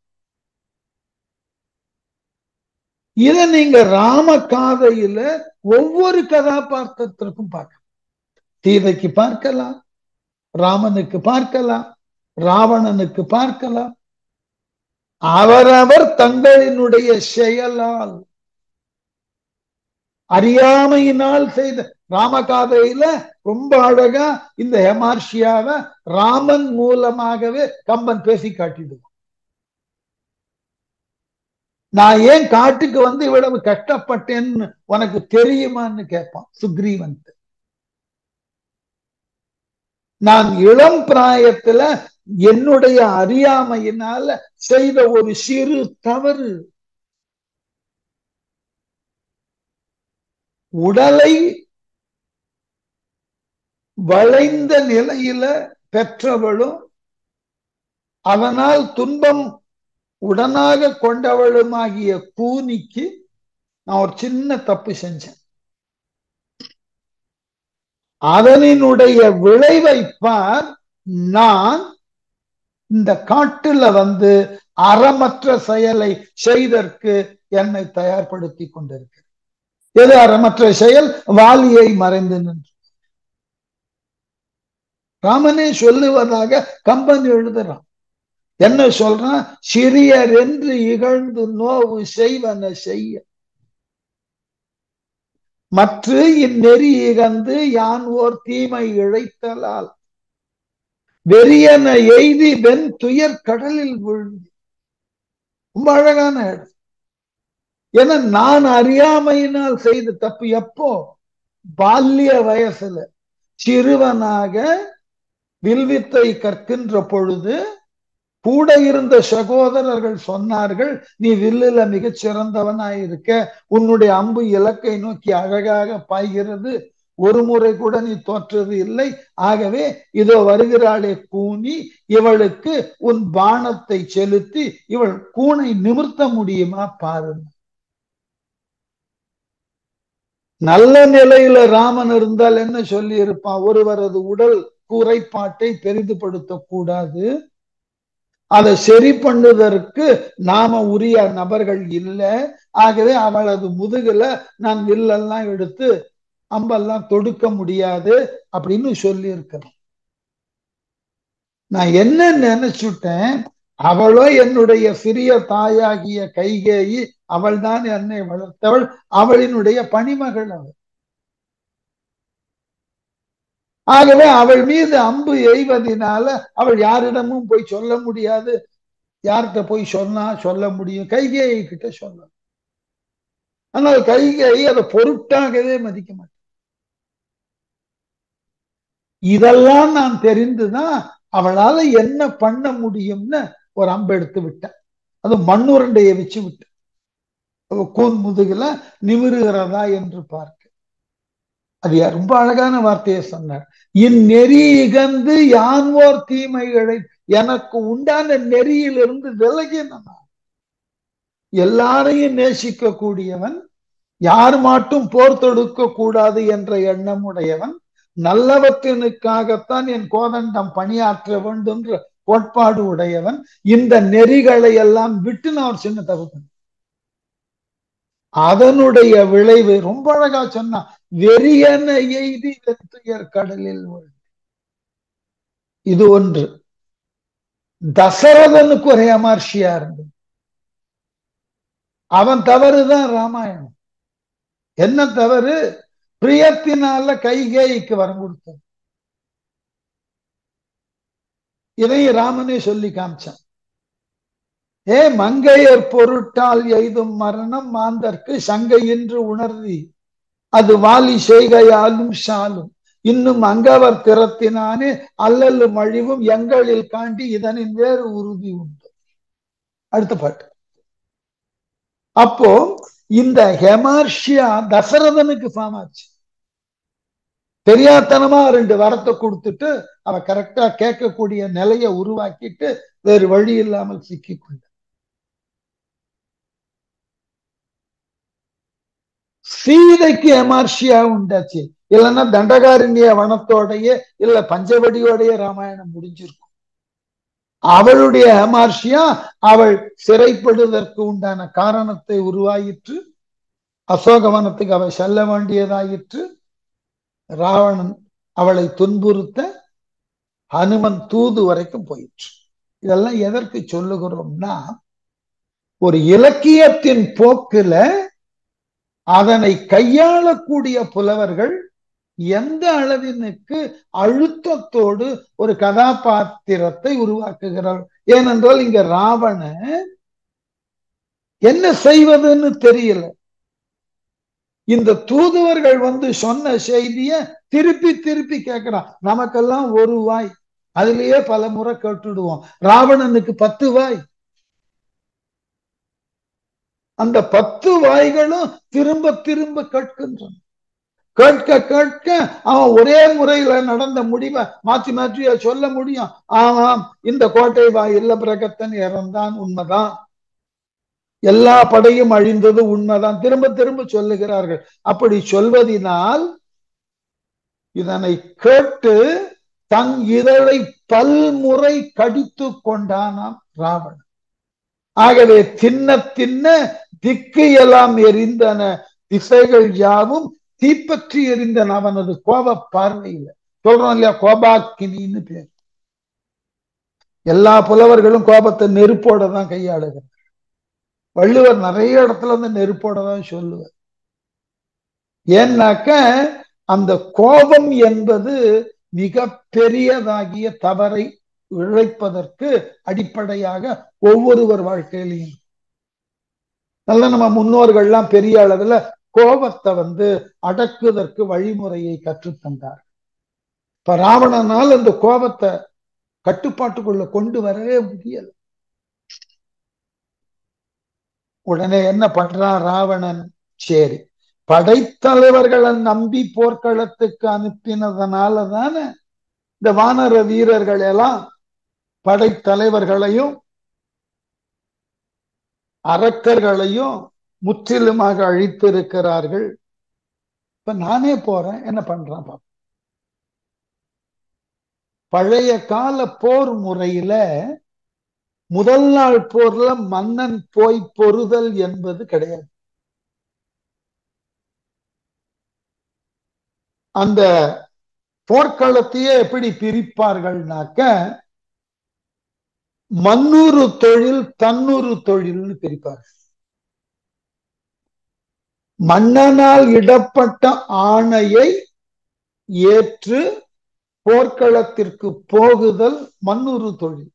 இதை நீங்க ராம காதையில ஒவ்வொரு கதாபாத்திரத்திற்கும் பார்க்கலாம் சீதைக்கு பார்க்கலாம் ராமனுக்கு பார்க்கலாம் ராவணனுக்கு பார்க்கலாம் அவரவர் தங்களினுடைய செயலால் அறியாமையினால் செய்த ராமகாதையில ரொம்ப அழகா இந்த ஹெமார்ஷியாவை ராமன் மூலமாகவே கம்பன் பேசி காட்டிடுவான் நான் ஏன் காட்டுக்கு வந்து இவ்வளவு கஷ்டப்பட்டேன்னு உனக்கு தெரியுமான்னு கேட்பான் சுக்ரீவன் நான் இளம் பிராயத்துல என்னுடைய அறியாமையினால செய்த ஒரு சிறு தவறு உடலை வளைந்த நிலையில பெற்றவளும் அவனால் துன்பம் உடனாக கொண்டவளுமாகிய கூனிக்கு நான் ஒரு சின்ன தப்பு செஞ்சேன் அதனினுடைய விளைவை பார் நான் இந்த காட்டுல வந்து அறமற்ற செயலை செய்தற்கு என்னை தயார்படுத்தி கொண்டிருக்கிறேன் எது அறமற்ற செயல் வாலியை மறைந்து நின்று ராமனே சொல்லுவதாக கம்பன் எழுதுறான் என்ன சொல்றான் சிறியர் என்று இகழ்ந்து நோவு செய்வன செய்ய மற்ற இந்நெறி இகந்து யான் ஓர் தீமை இழைத்தலால் வெறியன எய்தி வெண் துயர் கடலில் விழுந்து ரொம்ப அழகான இடம் ஏன்னா நான் அறியாமையினால் செய்த தப்பு எப்போ பால்ய வயசுல சிறுவனாக வில்வித்தை கற்கின்ற பொழுது கூட இருந்த சகோதரர்கள் சொன்னார்கள் நீ வில்லுல மிகச் சிறந்தவனாயிருக்க உன்னுடைய அம்பு இலக்கை நோக்கி அழகாக பாய்கிறது ஒரு முறை கூட நீ தோற்றது இல்லை ஆகவே இதோ வருகிறாளே கூனி இவளுக்கு உன் பானத்தை செலுத்தி இவள் கூனை நிமிர்த்த முடியுமா பாருங்க நல்ல நிலையில ராமன் இருந்தால் என்ன சொல்லி இருப்பான் ஒருவரது உடல் குறைபாட்டை பெரிதுபடுத்த கூடாது அதை சரி பண்ணுவதற்கு நாம உரிய நபர்கள் இல்லை ஆகவே அவளது முதுகுல நான் வில்லெல்லாம் எடுத்து அம்பெல்லாம் தொடுக்க முடியாது அப்படின்னு சொல்லி இருக்கிறேன் நான் என்ன நினைச்சுட்டேன் அவளோ என்னுடைய சிறிய தாயாகிய கைகேயி அவள் தான் என்னை வளர்த்தவள் அவளினுடைய பணிமகள் அவள் ஆகவே அவள் மீது அம்பு எய்வதனால அவள் யாரிடமும் போய் சொல்ல முடியாது யார்கிட்ட போய் சொன்னா சொல்ல முடியும் கைகேயி கிட்ட சொல்ல ஆனால் கைகேயி அதை பொருட்டாகவே மதிக்க மாட்டேன் இதெல்லாம் நான் தெரிந்துதான் அவளால என்ன பண்ண முடியும்னு ஒரு அம்பு எடுத்து விட்டேன் அது மண்ணுரண்டையை வச்சு விட்டேன் கூன் முதுகுல நிமிருகிறதா என்று பார்க்க அது ரொம்ப அழகான வார்த்தையை சொன்னார் இந்நெறி இகந்து யான்வோர் தீமைகளை எனக்கு உண்டான நெறியிலிருந்து விலகின எல்லாரையும் நேசிக்க கூடியவன் யார் மாட்டும் போர் தொடுக்க கூடாது என்ற எண்ணம் உடையவன் நல்லவற்றினுக்காகத்தான் என் கோதண்டம் பணியாற்ற வேண்டும் கோட்பாடு உடையவன் இந்த நெறிகளை எல்லாம் விட்டு நான் ஒரு சின்ன தப்பு அதனுடைய விளைவு ரொம்ப அழகா சொன்னா வெறியன எய்தி வெத்துயர் கடலில் இது ஒன்று தசரதனுக்கு ஒரு அமர்ஷியா இருந்தது அவன் தவறுதான் ராமாயணம் என்ன தவறு பிரியத்தினால கைகேய்க்கு வரம் கொடுத்தது இதையும் ராமனே சொல்லி காமிச்சான் ஏ மங்கையர் பொருட்டால் எய்தும் மரணம் மாந்தற்கு சங்கையின்று உணர்தி அது வாலி செய்கையாலும் சாலும் இன்னும் அங்கவர் திறத்தினானே அல்லல்லு மழிவும் எங்களில் காண்டி இதனின் வேறு உறுதி உண்டு அடுத்த பாட்டு அப்போ இந்த ஹெமார்ஷியா தசரதனுக்கு ஃபார்ம் ஆச்சு தெரியாத்தனமா ரெண்டு வரத்தை கொடுத்துட்டு அவ கரெக்டா கேட்கக்கூடிய நிலைய உருவாக்கிட்டு வேறு வழி இல்லாமல் சிக்கிக்கொண்ட சீதைக்கு எமார்ஷியா உண்டாச்சு இல்லைன்னா தண்டகாரண்ய வனத்தோடைய இல்ல பஞ்சவடியோடைய ராமாயணம் முடிஞ்சிருக்கும் அவளுடைய ஹெமார்ஷியா அவள் சிறைப்படுவதற்கு உண்டான காரணத்தை உருவாயிற்று அசோகவனத்துக்கு அவள் செல்ல வேண்டியதாயிற்று ராவணன் அவளை துன்புறுத்த ஹனுமன் தூது வரைக்கும் போயிற்று இதெல்லாம் எதற்கு சொல்லுகிறோம்னா ஒரு இலக்கியத்தின் போக்குல அதனை கையாளக்கூடிய புலவர்கள் எந்த அளவினுக்கு அழுத்தத்தோடு ஒரு கதாபாத்திரத்தை உருவாக்குகிறார் ஏனென்றால் இங்க ராவண என்ன செய்வதுன்னு தெரியல இந்த தூதுவர்கள் வந்து சொன்ன செய்திய திருப்பி திருப்பி கேட்கிறான் நமக்கெல்லாம் ஒரு வாய் அதுலயே பல முறை கேட்டுடுவோம் ராவணனுக்கு பத்து வாய் அந்த பத்து வாய்களும் திரும்ப திரும்ப கேட்கின்றன கேட்க கேட்க அவன் ஒரே முறையில நடந்த முடிவை மாற்றி மாற்றி சொல்ல முடியும் ஆமாம் இந்த கோட்டை வாயில்ல பிரகத்தன் இறந்தான் உண்மைதான் எல்லா படையும் அழிந்தது உண்மைதான் திரும்ப திரும்ப சொல்லுகிறார்கள் அப்படி சொல்வதினால் இதனை கேட்டு தன் இதழை பல்முறை கடித்து கொண்டானாம் ராவணன் ஆகவே தின்ன தின்ன திக்கு எல்லாம் எரிந்தன திசைகள் யாவும் தீப்பற்றி எரிந்தன அவனது கோப பார்வையில சொல்றோம் இல்லையா கோபாக்கினின்னு பேர் எல்லா புலவர்களும் கோபத்தை நெருப்போட தான் கையாளுகிறார் வள்ளுவர் நிறைய இடத்துல வந்து நெருப்போட தான் சொல்லுவார் ஏன்னாக்க அந்த கோபம் என்பது மிக பெரியதாகிய தவறை இழைப்பதற்கு அடிப்படையாக ஒவ்வொருவர் வாழ்க்கையிலையும் நல்ல நம்ம முன்னோர்கள்லாம் பெரிய அளவுல கோபத்தை வந்து அடக்குவதற்கு வழிமுறையை கற்றுத்தந்தார் இப்ப ராவணனால் அந்த கோபத்தை கட்டுப்பாட்டுக்குள்ள கொண்டு வரவே முடியல உடனே என்ன பண்றான் ராவணன் சரி படைத்தலைவர்களை நம்பி போர்க்களத்துக்கு அனுப்பினதுனால தானே இந்த வானர வீரர்கள் எல்லாம் படைத்தலைவர்களையும் அரக்கர்களையும் முற்றிலுமாக அழித்திருக்கிறார்கள் இப்ப நானே போறேன் என்ன பண்றான் பாப்போம் பழைய கால போர் முறையில முதல் நாள் போர்ல மன்னன் போய் பொறுதல் என்பது கிடையாது அந்த போர்க்களத்தையே எப்படி பிரிப்பார்கள்னாக்க மன்னூறு தொழில் தன்னூறு தொழில்னு பிரிப்பார்கள் மன்னனால் இடப்பட்ட ஆணையை ஏற்று போர்க்களத்திற்கு போகுதல் மன்னூறு தொழில்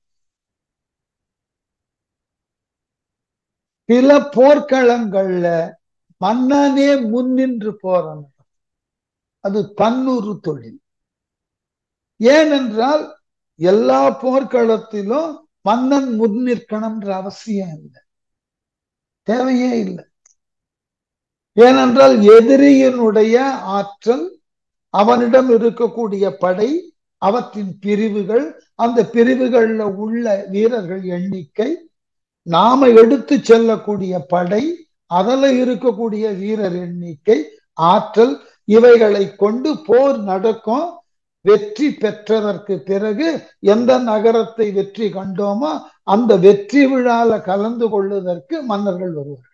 சில போர்க்களங்கள்ல மன்னனே முன்னின்று போறான் அது தன்னூறு தொழில் ஏனென்றால் எல்லா போர்க்களத்திலும் மன்னன் முன்னிற்கணும்ன்ற அவசியம் இல்லை தேவையே இல்லை ஏனென்றால் எதிரியினுடைய ஆற்றல் அவனிடம் இருக்கக்கூடிய படை அவற்றின் பிரிவுகள் அந்த பிரிவுகள்ல உள்ள வீரர்கள் எண்ணிக்கை நாம எடுத்து செல்லக்கூடிய படை அதில் இருக்கக்கூடிய வீரர் எண்ணிக்கை ஆற்றல் இவைகளை கொண்டு போர் நடக்கும் வெற்றி பெற்றதற்கு பிறகு எந்த நகரத்தை வெற்றி கண்டோமோ அந்த வெற்றி விழால கலந்து கொள்வதற்கு மன்னர்கள் வருவார்கள்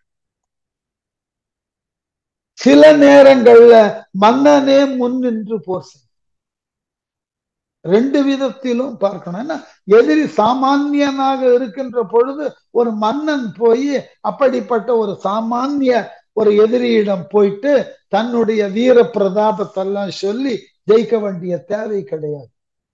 சில நேரங்கள்ல மன்னனே முன் நின்று போர் செய்யும் ரெண்டு விதத்திலும் பார்க்கணும் ஏன்னா எதிரி சாமானியனாக இருக்கின்ற பொழுது ஒரு மன்னன் போய் அப்படிப்பட்ட ஒரு சாமானிய ஒரு எதிரியிடம் போயிட்டு தன்னுடைய வீர பிரதாபத்தெல்லாம் சொல்லி ஜெயிக்க வேண்டிய தேவை கிடையாது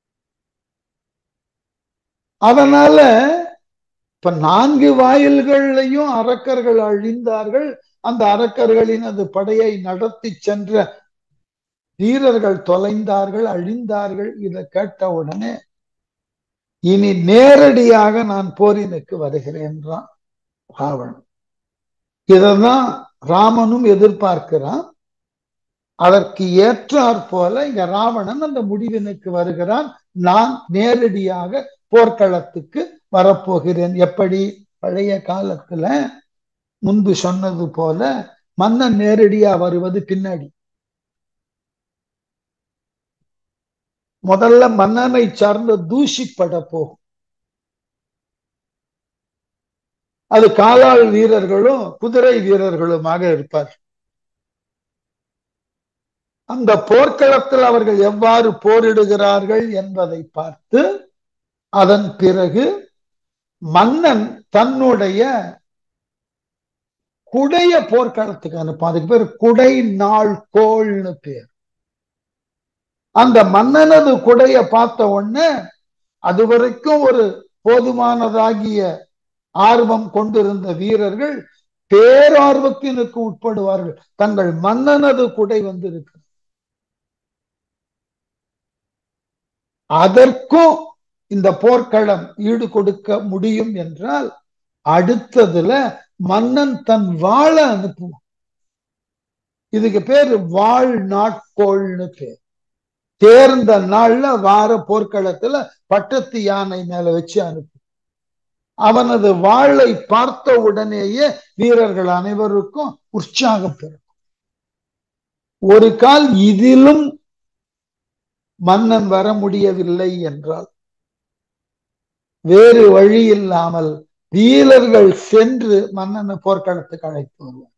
அதனால இப்ப நான்கு வாயில்கள்லையும் அரக்கர்கள் அழிந்தார்கள் அந்த அரக்கர்களின் அது படையை நடத்தி சென்ற வீரர்கள் தொலைந்தார்கள் அழிந்தார்கள் இதை கேட்ட உடனே இனி நேரடியாக நான் போரினுக்கு வருகிறேன்றான் ராவணன் இததான் ராமனும் எதிர்பார்க்கிறான் அதற்கு ஏற்றாற் போல இங்க ராவணன் அந்த முடிவினுக்கு வருகிறான் நான் நேரடியாக போர்க்களத்துக்கு வரப்போகிறேன் எப்படி பழைய காலத்துல முன்பு சொன்னது போல மன்னன் நேரடியா வருவது பின்னாடி முதல்ல மன்னனை சார்ந்த தூசிப்பட போகும் அது காலாள் வீரர்களும் குதிரை வீரர்களுமாக இருப்பார் அந்த போர்க்களத்தில் அவர்கள் எவ்வாறு போரிடுகிறார்கள் என்பதை பார்த்து அதன் பிறகு மன்னன் தன்னுடைய குடைய போர்க்களத்துக்கு அனுப்பான் அதுக்கு பேர் குடை நாள் கோள்னு பேர் அந்த மன்னனது குடைய பார்த்த உடனே அது வரைக்கும் ஒரு போதுமானதாகிய ஆர்வம் கொண்டிருந்த வீரர்கள் பேரார்வத்தினுக்கு உட்படுவார்கள் தங்கள் மன்னனது குடை வந்திருக்கு அதற்கும் இந்த போர்க்களம் ஈடு கொடுக்க முடியும் என்றால் அடுத்ததுல மன்னன் தன் வாழ அனுப்புவான் இதுக்கு பேரு வாழ் நாட்கோள்னு பேர் தேர்ந்த நாள்ல வார போர்க்களத்துல பட்டத்து யானை மேல வச்சு அனுப்பு அவனது வாளை பார்த்த உடனேயே வீரர்கள் அனைவருக்கும் உற்சாகம் பெறும் ஒரு கால் இதிலும் மன்னன் வர முடியவில்லை என்றால் வேறு வழி இல்லாமல் வீரர்கள் சென்று மன்னனை போர்க்களத்துக்கு அழைத்து வருவார்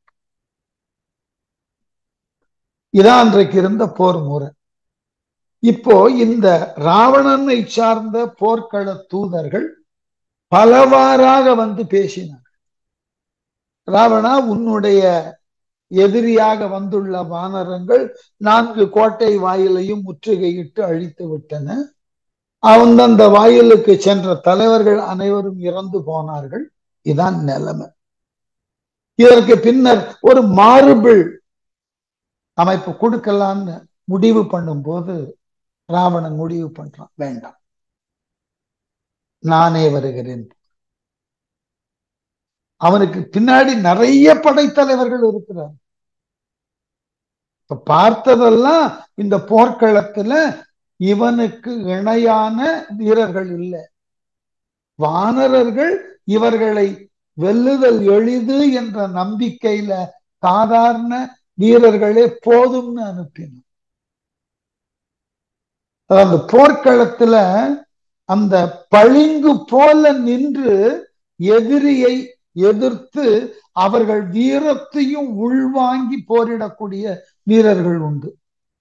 இதான் அன்றைக்கு இருந்த போர் முறை இப்போ இந்த ராவணனை சார்ந்த போர்க்கள தூதர்கள் பலவாறாக வந்து பேசினார் ராவணா உன்னுடைய எதிரியாக வந்துள்ள வானரங்கள் நான்கு கோட்டை வாயிலையும் முற்றுகையிட்டு அழித்து விட்டன அந்தந்த வாயிலுக்கு சென்ற தலைவர்கள் அனைவரும் இறந்து போனார்கள் இதான் நிலைமை இதற்கு பின்னர் ஒரு மாறுபிள் அமைப்பு கொடுக்கலான்னு முடிவு பண்ணும்போது ராவணன் முடிவு பண்றான் வேண்டாம் நானே வருகிறேன் அவனுக்கு பின்னாடி நிறைய படைத்தலைவர்கள் இருக்கிறார் இப்ப பார்த்ததெல்லாம் இந்த போர்க்களத்துல இவனுக்கு இணையான வீரர்கள் இல்லை வானரர்கள் இவர்களை வெல்லுதல் எளிது என்ற நம்பிக்கையில சாதாரண வீரர்களே போதும்னு அனுப்பினான் அந்த போர்க்களத்துல அந்த பளிங்கு போல நின்று எதிரியை எதிர்த்து அவர்கள் வீரத்தையும் உள்வாங்கி போரிடக்கூடிய வீரர்கள் உண்டு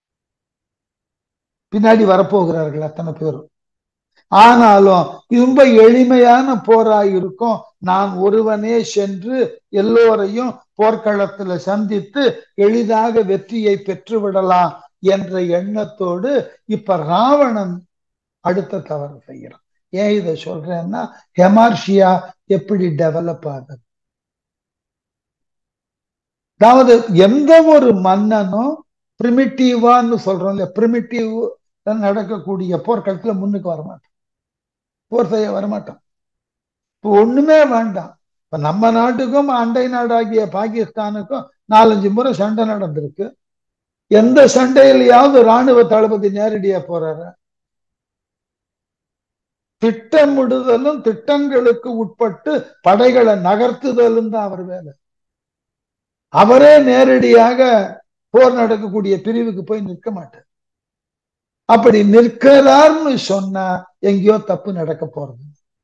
பின்னாடி வரப்போகிறார்கள் அத்தனை பேரும் ஆனாலும் ரொம்ப எளிமையான போராய் இருக்கும் நான் ஒருவனே சென்று எல்லோரையும் போர்க்களத்துல சந்தித்து எளிதாக வெற்றியை பெற்றுவிடலாம் என்ற எண்ணத்தோடு இப்ப ராவணன் அடுத்த தவறு செய்யறான் ஏன் இதை சொல்றேன்னா ஹெமார்ஷியா எப்படி டெவலப் ஆகுது அதாவது எந்த ஒரு மன்னனும் பிரிமிட்டிவான்னு சொல்றோம் இல்லையா பிரிமிட்டிவ் நடக்கக்கூடிய போர்க்களத்துல முன்னுக்கு வரமாட்டான் போர் செய்ய வரமாட்டான் இப்போ ஒண்ணுமே வேண்டாம் இப்ப நம்ம நாட்டுக்கும் அண்டை நாடாகிய பாகிஸ்தானுக்கும் நாலஞ்சு முறை சண்டை நடந்திருக்கு எந்த சண்டையிலையாவது ராணுவ தளபதி நேரடியா போறாரு திட்டமிடுதலும் திட்டங்களுக்கு உட்பட்டு படைகளை நகர்த்துதலும் தான் அவர் வேலை அவரே நேரடியாக போர் நடக்கக்கூடிய பிரிவுக்கு போய் நிற்க மாட்டார் அப்படி நிற்கிறார்னு சொன்னா எங்கேயோ தப்பு நடக்க போறது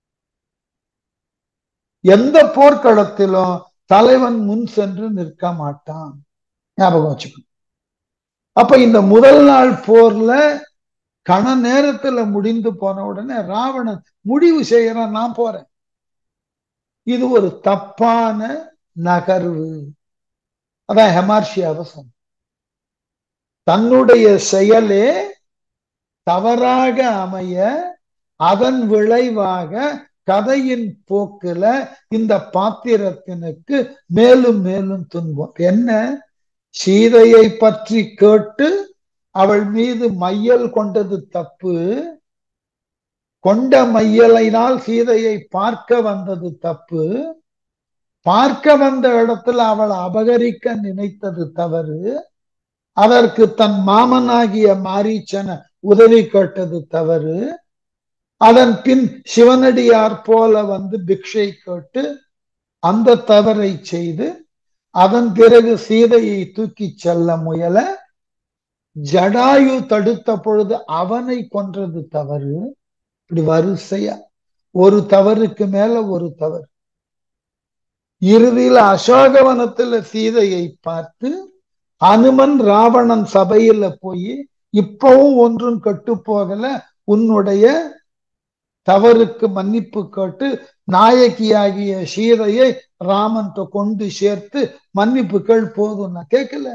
எந்த போர்க்களத்திலும் தலைவன் முன் சென்று நிற்க மாட்டான் ஞாபகம் வச்சுக்கணும் அப்ப இந்த முதல் நாள் போர்ல கண நேரத்துல முடிந்து போன உடனே ராவணன் முடிவு செய்யறான் நான் போறேன் இது ஒரு தப்பான நகர்வு அதான் ஹெமார்ஷி அவசம் தன்னுடைய செயலே தவறாக அமைய அதன் விளைவாக கதையின் போக்குல இந்த பாத்திரத்தினுக்கு மேலும் மேலும் துன்பம் என்ன சீதையை பற்றி கேட்டு அவள் மீது மையல் கொண்டது தப்பு கொண்ட மையலினால் சீதையை பார்க்க வந்தது தப்பு பார்க்க வந்த இடத்துல அவளை அபகரிக்க நினைத்தது தவறு அதற்கு தன் மாமனாகிய மாரீச்சன உதவி கேட்டது தவறு அதன் பின் சிவனடியார் போல வந்து பிக்ஷை கேட்டு அந்த தவறை செய்து அதன் பிறகு சீதையை தூக்கி செல்ல முயல ஜடாயு தடுத்த பொழுது அவனை கொன்றது தவறு இப்படி வரிசையா ஒரு தவறுக்கு மேல ஒரு தவறு இறுதியில அசோகவனத்துல சீதையை பார்த்து அனுமன் ராவணன் சபையில போய் இப்பவும் ஒன்றும் கட்டு போகல உன்னுடைய தவறுக்கு மன்னிப்பு கேட்டு நாயகியாகிய சீதையை ராமன் கொண்டு சேர்த்து மன்னிப்பு கேள் போதும் நான் கேட்கல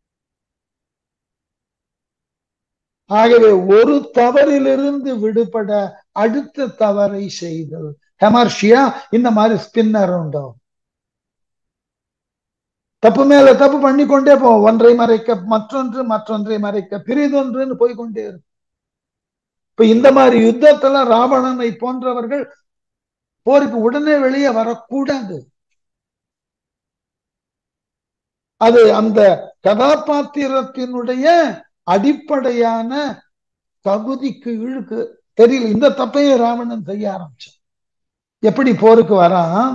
ஆகவே ஒரு தவறிலிருந்து விடுபட அடுத்த தவறை செய்தல் ஹெமர்ஷியா இந்த மாதிரி ஸ்பின்னர் உண்டோ தப்பு மேல தப்பு பண்ணி கொண்டே போவோம் ஒன்றை மறைக்க மற்றொன்று மற்றொன்றை மறைக்க பிரிதொன்றுன்னு போய்கொண்டே இருக்கும் இப்ப இந்த மாதிரி யுத்தத்துல ராவணனை போன்றவர்கள் போருக்கு உடனே வெளியே வரக்கூடாது அது அந்த கதாபாத்திரத்தினுடைய அடிப்படையான தகுதிக்கு இழுக்கு தெரியல இந்த தப்பையே ராவணன் செய்ய ஆரம்பிச்சான் எப்படி போருக்கு வரான்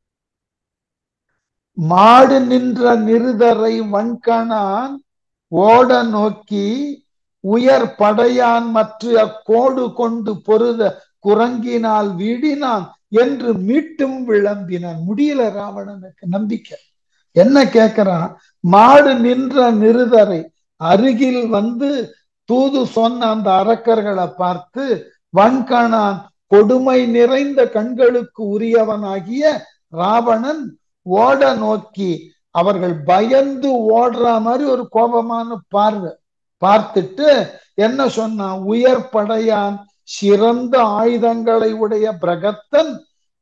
மாடு நின்ற நிருதரை வன்கணான் ஓட நோக்கி உயர் படையான் மற்ற கோடு கொண்டு பொருத குரங்கினால் வீடினான் என்று மீட்டும் விளம்பினான் முடியல ராவணனுக்கு நம்பிக்கை என்ன கேட்கிறான் மாடு நின்ற நிருதரை அருகில் வந்து தூது சொன்ன அந்த அரக்கர்களை பார்த்து வன்கணான் கொடுமை நிறைந்த கண்களுக்கு உரியவனாகிய ராவணன் ஓட நோக்கி அவர்கள் பயந்து ஓடுற மாதிரி ஒரு கோபமான பார்வை பார்த்துட்டு என்ன சொன்னான் உயர் படையான் சிறந்த ஆயுதங்களை உடைய பிரகத்தன்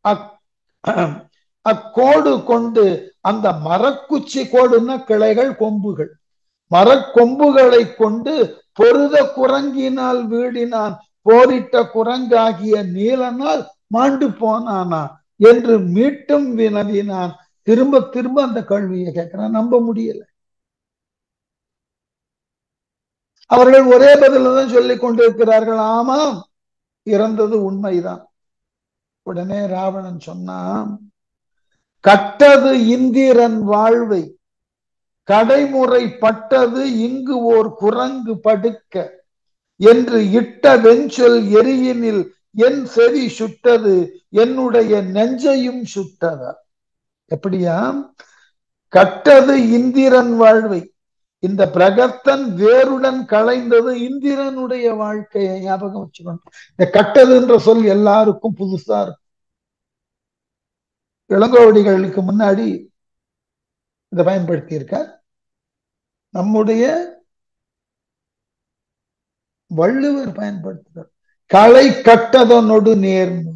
அக்கோடு கொண்டு அந்த மரக்குச்சி கோடுன்னா கிளைகள் கொம்புகள் மரக்கொம்புகளை கொண்டு பொருத குரங்கினால் வீடினான் போரிட்ட குரங்காகிய நீலனால் மாண்டு போனானா என்று மீட்டும் வினவினான் திரும்ப திரும்ப அந்த கேள்வியை கேட்கிறான் நம்ப முடியல அவர்கள் ஒரே பதில தான் சொல்லிக் கொண்டிருக்கிறார்கள் ஆமாம் இறந்தது உண்மைதான் உடனே ராவணன் சொன்னான் கட்டது இந்திரன் வாழ்வை கடைமுறைப்பட்டது இங்கு ஓர் குரங்கு படுக்க என்று இட்ட வெஞ்சொல் எரியினில் என் செவி சுட்டது என்னுடைய நெஞ்சையும் சுட்டதா எப்படியா கட்டது இந்திரன் வாழ்வை இந்த பிரகத்தன் வேருடன் களைந்தது இந்திரனுடைய வாழ்க்கையை ஞாபகம் வச்சுக்கணும் இந்த கட்டதுன்ற சொல் எல்லாருக்கும் புதுசா இருக்கும் இளங்கோவடிகளுக்கு முன்னாடி இதை பயன்படுத்தி இருக்கார் நம்முடைய வள்ளுவர் பயன்படுத்துகிறார் களை கட்டதனொடு நேர்ந்து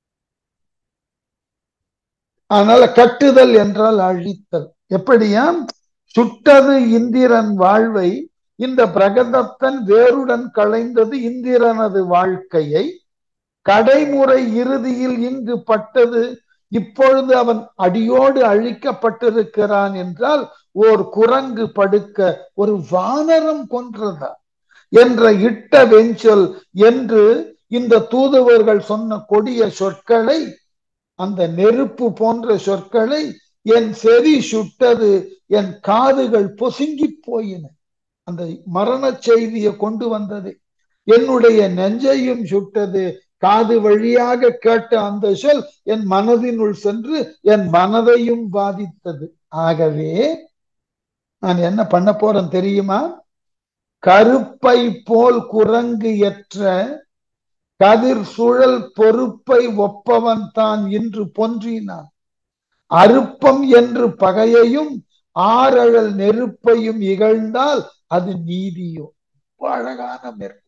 அதனால கட்டுதல் என்றால் அழித்தல் எப்படியாம் சுட்டது இந்திரன் வாழ்வை இந்த பிரகதத்தன் வேருடன் களைந்தது இந்திரனது வாழ்க்கையை கடைமுறை இறுதியில் இங்கு பட்டது இப்பொழுது அவன் அடியோடு அழிக்கப்பட்டிருக்கிறான் என்றால் ஓர் குரங்கு படுக்க ஒரு வானரம் கொன்றதா என்ற இட்ட வெஞ்சொல் என்று இந்த தூதுவர்கள் சொன்ன கொடிய சொற்களை அந்த நெருப்பு போன்ற சொற்களை என் செவி சுட்டது என் காதுகள் பொசுங்கி போயின அந்த மரண செய்தியை கொண்டு வந்தது என்னுடைய நெஞ்சையும் சுட்டது காது வழியாக கேட்ட அந்த சொல் என் மனதினுள் சென்று என் மனதையும் பாதித்தது ஆகவே நான் என்ன பண்ண போறேன் தெரியுமா கருப்பை போல் குரங்கு எற்ற கதிர் சுழல் பொறுப்பை ஒப்பவன் தான் இன்று பொன்றினான் அருப்பம் என்று பகையையும் ஆரழல் நெருப்பையும் இகழ்ந்தால் அது நீதியோ அழகான மேற்கோள்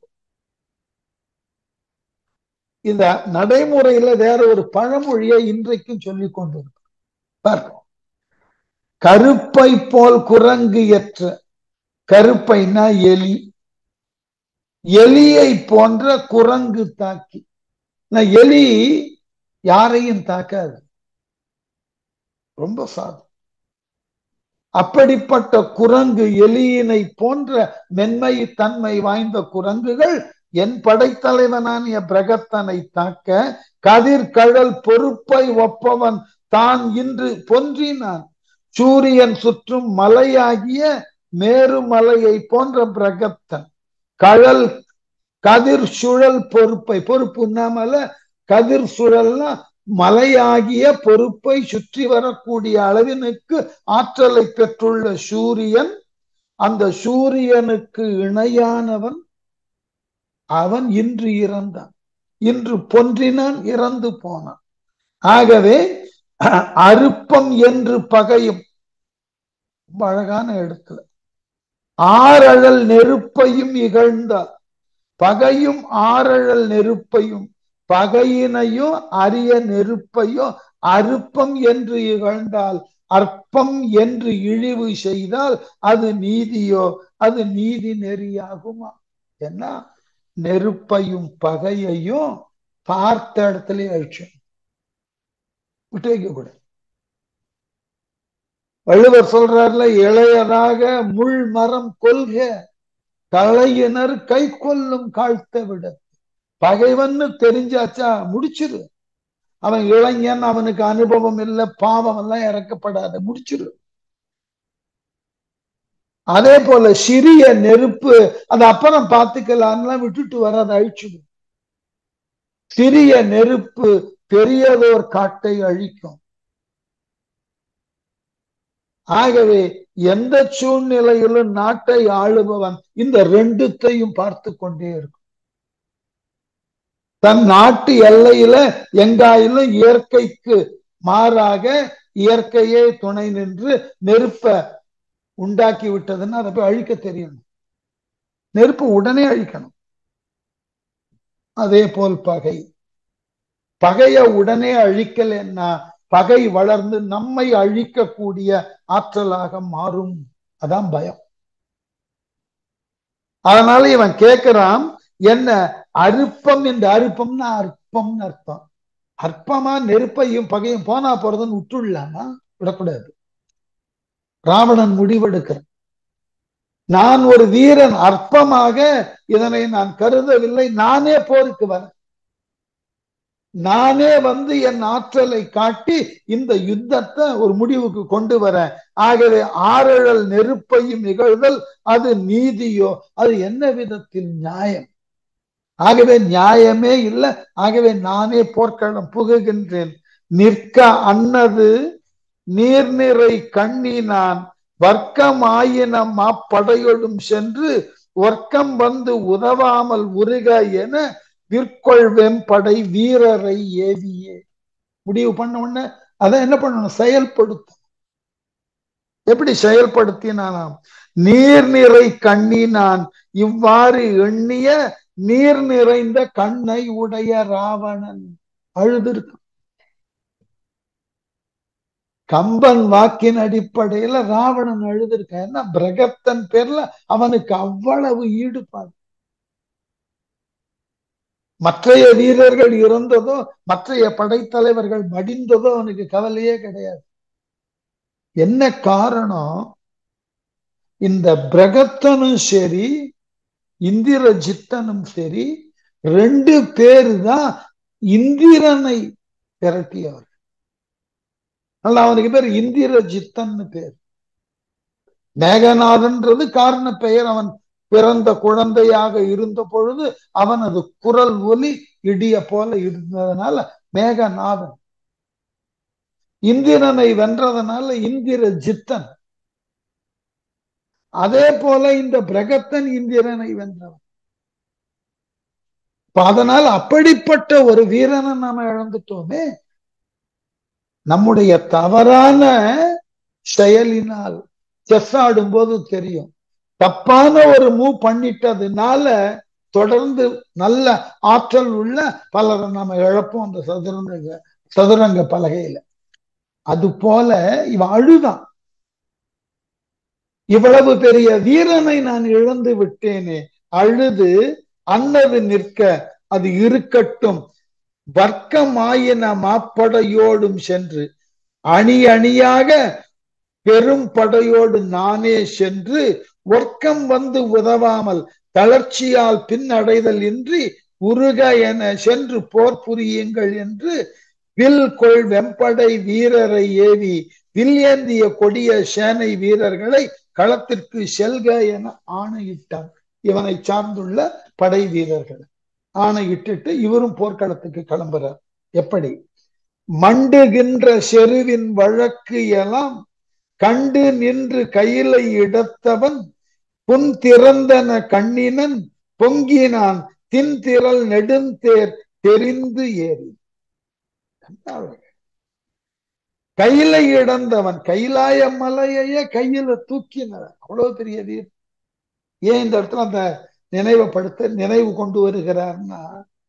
இந்த நடைமுறையில வேற ஒரு பழமொழியை இன்றைக்கும் சொல்லிக் கொண்டிருக்கோம் பார்ப்போம் கருப்பை போல் குரங்கு எற்ற கருப்பைனா எலி எலியை போன்ற குரங்கு தாக்கி எலி யாரையும் தாக்காது ரொம்ப சாது அப்படிப்பட்ட குரங்கு எலியினை போன்ற மென்மை தன்மை வாய்ந்த குரங்குகள் என் படைத்தலைவனானிய பிரகத்தனை தாக்க கதிர் கழல் பொறுப்பை ஒப்பவன் தான் இன்று பொன்றினான் சூரியன் சுற்றும் மலையாகிய மேருமலையை போன்ற பிரகத்தன் கழல் கதிர் சுழல் பொறுப்பை பொறுப்பு இன்னாமல கதிர் சுழல்னா மலையாகிய பொறுப்பை சுற்றி வரக்கூடிய அளவினுக்கு ஆற்றலை பெற்றுள்ள சூரியன் அந்த சூரியனுக்கு இணையானவன் அவன் இன்று இறந்தான் இன்று பொன்றினான் இறந்து போனான் ஆகவே அருப்பம் என்று பகையும் ரொம்ப அழகான இடத்துல ஆரழல் நெருப்பையும் இகழ்ந்தார் பகையும் ஆரழல் நெருப்பையும் பகையினையும் அரிய நெருப்பையும் அருப்பம் என்று இகழ்ந்தால் அற்பம் என்று இழிவு செய்தால் அது நீதியோ அது நீதி நெறியாகுமா என்ன நெருப்பையும் பகையையும் பார்த்த இடத்துல அழிச்சோம் விட்டு வைக்க கூட வள்ளுவர் சொல்றாருல இளையராக முள் மரம் கொள்க தலையினர் கை கொல்லும் காழ்த்த விட பகைவன்னு தெரிஞ்சாச்சா முடிச்சிரு அவன் இளைஞன் அவனுக்கு அனுபவம் இல்லை பாவம் எல்லாம் இறக்கப்படாத முடிச்சிரு அதே போல சிறிய நெருப்பு அது அப்புறம் பார்த்துக்கலாம்லாம் விட்டுட்டு வராத அழிச்சிடும் சிறிய நெருப்பு பெரியதோர் காட்டை அழிக்கும் ஆகவே எந்த சூழ்நிலையிலும் நாட்டை ஆளுபவன் இந்த ரெண்டுத்தையும் பார்த்து கொண்டே இருக்கும் தன் நாட்டு எல்லையில எங்காயிலும் இயற்கைக்கு மாறாக இயற்கையே துணை நின்று நெருப்ப உண்டாக்கி விட்டதுன்னு அதை போய் அழிக்க தெரியணும் நெருப்பு உடனே அழிக்கணும் அதே போல் பகை பகைய உடனே அழிக்கலன்னா பகை வளர்ந்து நம்மை அழிக்கக்கூடிய ஆற்றலாக மாறும் அதான் பயம் அதனால இவன் கேட்கிறான் என்ன அருப்பம் இந்த அருப்பம்னா அற்பம்னு அர்த்தம் அற்பமா நெருப்பையும் பகையும் போனா போறதுன்னு விட்டுடலாமா விடக்கூடாது ராவணன் முடிவெடுக்கிறான் நான் ஒரு வீரன் அற்பமாக இதனை நான் கருதவில்லை நானே போருக்கு வரேன் நானே வந்து என் ஆற்றலை காட்டி இந்த யுத்தத்தை ஒரு முடிவுக்கு கொண்டு வரேன் ஆகவே ஆறழல் நெருப்பையும் நிகழ்தல் அது நீதியோ அது என்ன விதத்தில் நியாயம் ஆகவே நியாயமே இல்லை ஆகவே நானே போர்க்களம் புகுகின்றேன் நிற்க அன்னது நீர்நிறை கண்ணி நான் வர்க்கம் ஆயினம் மாப்படையொடும் சென்று வர்க்கம் வந்து உதவாமல் உருக என விற்கொள் வெம்படை வீரரை ஏவியே முடிவு பண்ண உடனே அதை என்ன பண்ணணும் செயல்படுத்தும் எப்படி செயல்படுத்தினானாம் நீர்நிறை கண்ணி நான் இவ்வாறு எண்ணிய நீர் நிறைந்த கண்ணை உடைய ராவணன் அழுதிருக்கு கம்பன் வாக்கின் அடிப்படையில ராவணன் அழுதிருக்க ஏன்னா பிரகத்தன் பேர்ல அவனுக்கு அவ்வளவு ஈடுபாடு மற்றைய வீரர்கள் இறந்ததோ மற்றைய படைத்தலைவர்கள் மடிந்ததோ அவனுக்கு கவலையே கிடையாது என்ன காரணம் இந்த பிரகத்தனும் சரி இந்திரஜித்தனும் சரி ரெண்டு பேரு தான் இந்திரனை விரட்டியவர் அல்ல அவனுக்கு பேர் இந்திரஜித்தன்னு பேர் மேகநாதன்றது காரண பெயர் அவன் பிறந்த குழந்தையாக இருந்த பொழுது அவனது குரல் ஒலி இடிய போல இருந்ததுனால மேகநாதன் இந்திரனை வென்றதனால இந்திர ஜித்தன் அதே போல இந்த பிரகத்தன் இந்திரனை வென்றவன் அதனால் அப்படிப்பட்ட ஒரு வீரனை நாம இழந்துட்டோமே நம்முடைய தவறான செயலினால் செஸ் ஆடும் போது தெரியும் தப்பான ஒரு மூவ் பண்ணிட்டதுனால தொடர்ந்து நல்ல ஆற்றல் உள்ள பலரை நம்ம இழப்போம் அந்த சதுரங்க சதுரங்க பலகையில அது போல இவன் அழுதான் இவ்வளவு பெரிய வீரனை நான் இழந்து விட்டேனே அழுது அன்னது நிற்க அது இருக்கட்டும் வர்க்கமாயின மாப்படையோடும் சென்று அணி அணியாக பெரும் படையோடு நானே சென்று ஒர்க்கம் வந்து உதவாமல் தளர்ச்சியால் பின்னடைதல் இன்றி உருக என சென்று போர் புரியுங்கள் என்று வில் கொள் வெம்படை வீரரை ஏவி வில் ஏந்திய கொடிய சேனை வீரர்களை களத்திற்கு செல்க என ஆணையிட்டான் இவனை சார்ந்துள்ள படை வீரர்கள் ஆணையிட்டுட்டு இவரும் போர்க்களத்துக்கு கிளம்புறார் எப்படி மண்டுகின்ற செருவின் வழக்கு எல்லாம் கண்டு நின்று கையிலை இடத்தவன் புன் திறந்தன கண்ணினன் பொங்கினான் தின் திரள் நெடுந்தேர் தெரிந்து ஏறி கையிலை இடந்தவன் கைலாய மலையையே கையில தூக்கினவன் அவ்வளவு பெரிய வீர் ஏன் இந்த இடத்துல அந்த நினைவுபடுத்த நினைவு கொண்டு வருகிறார்னா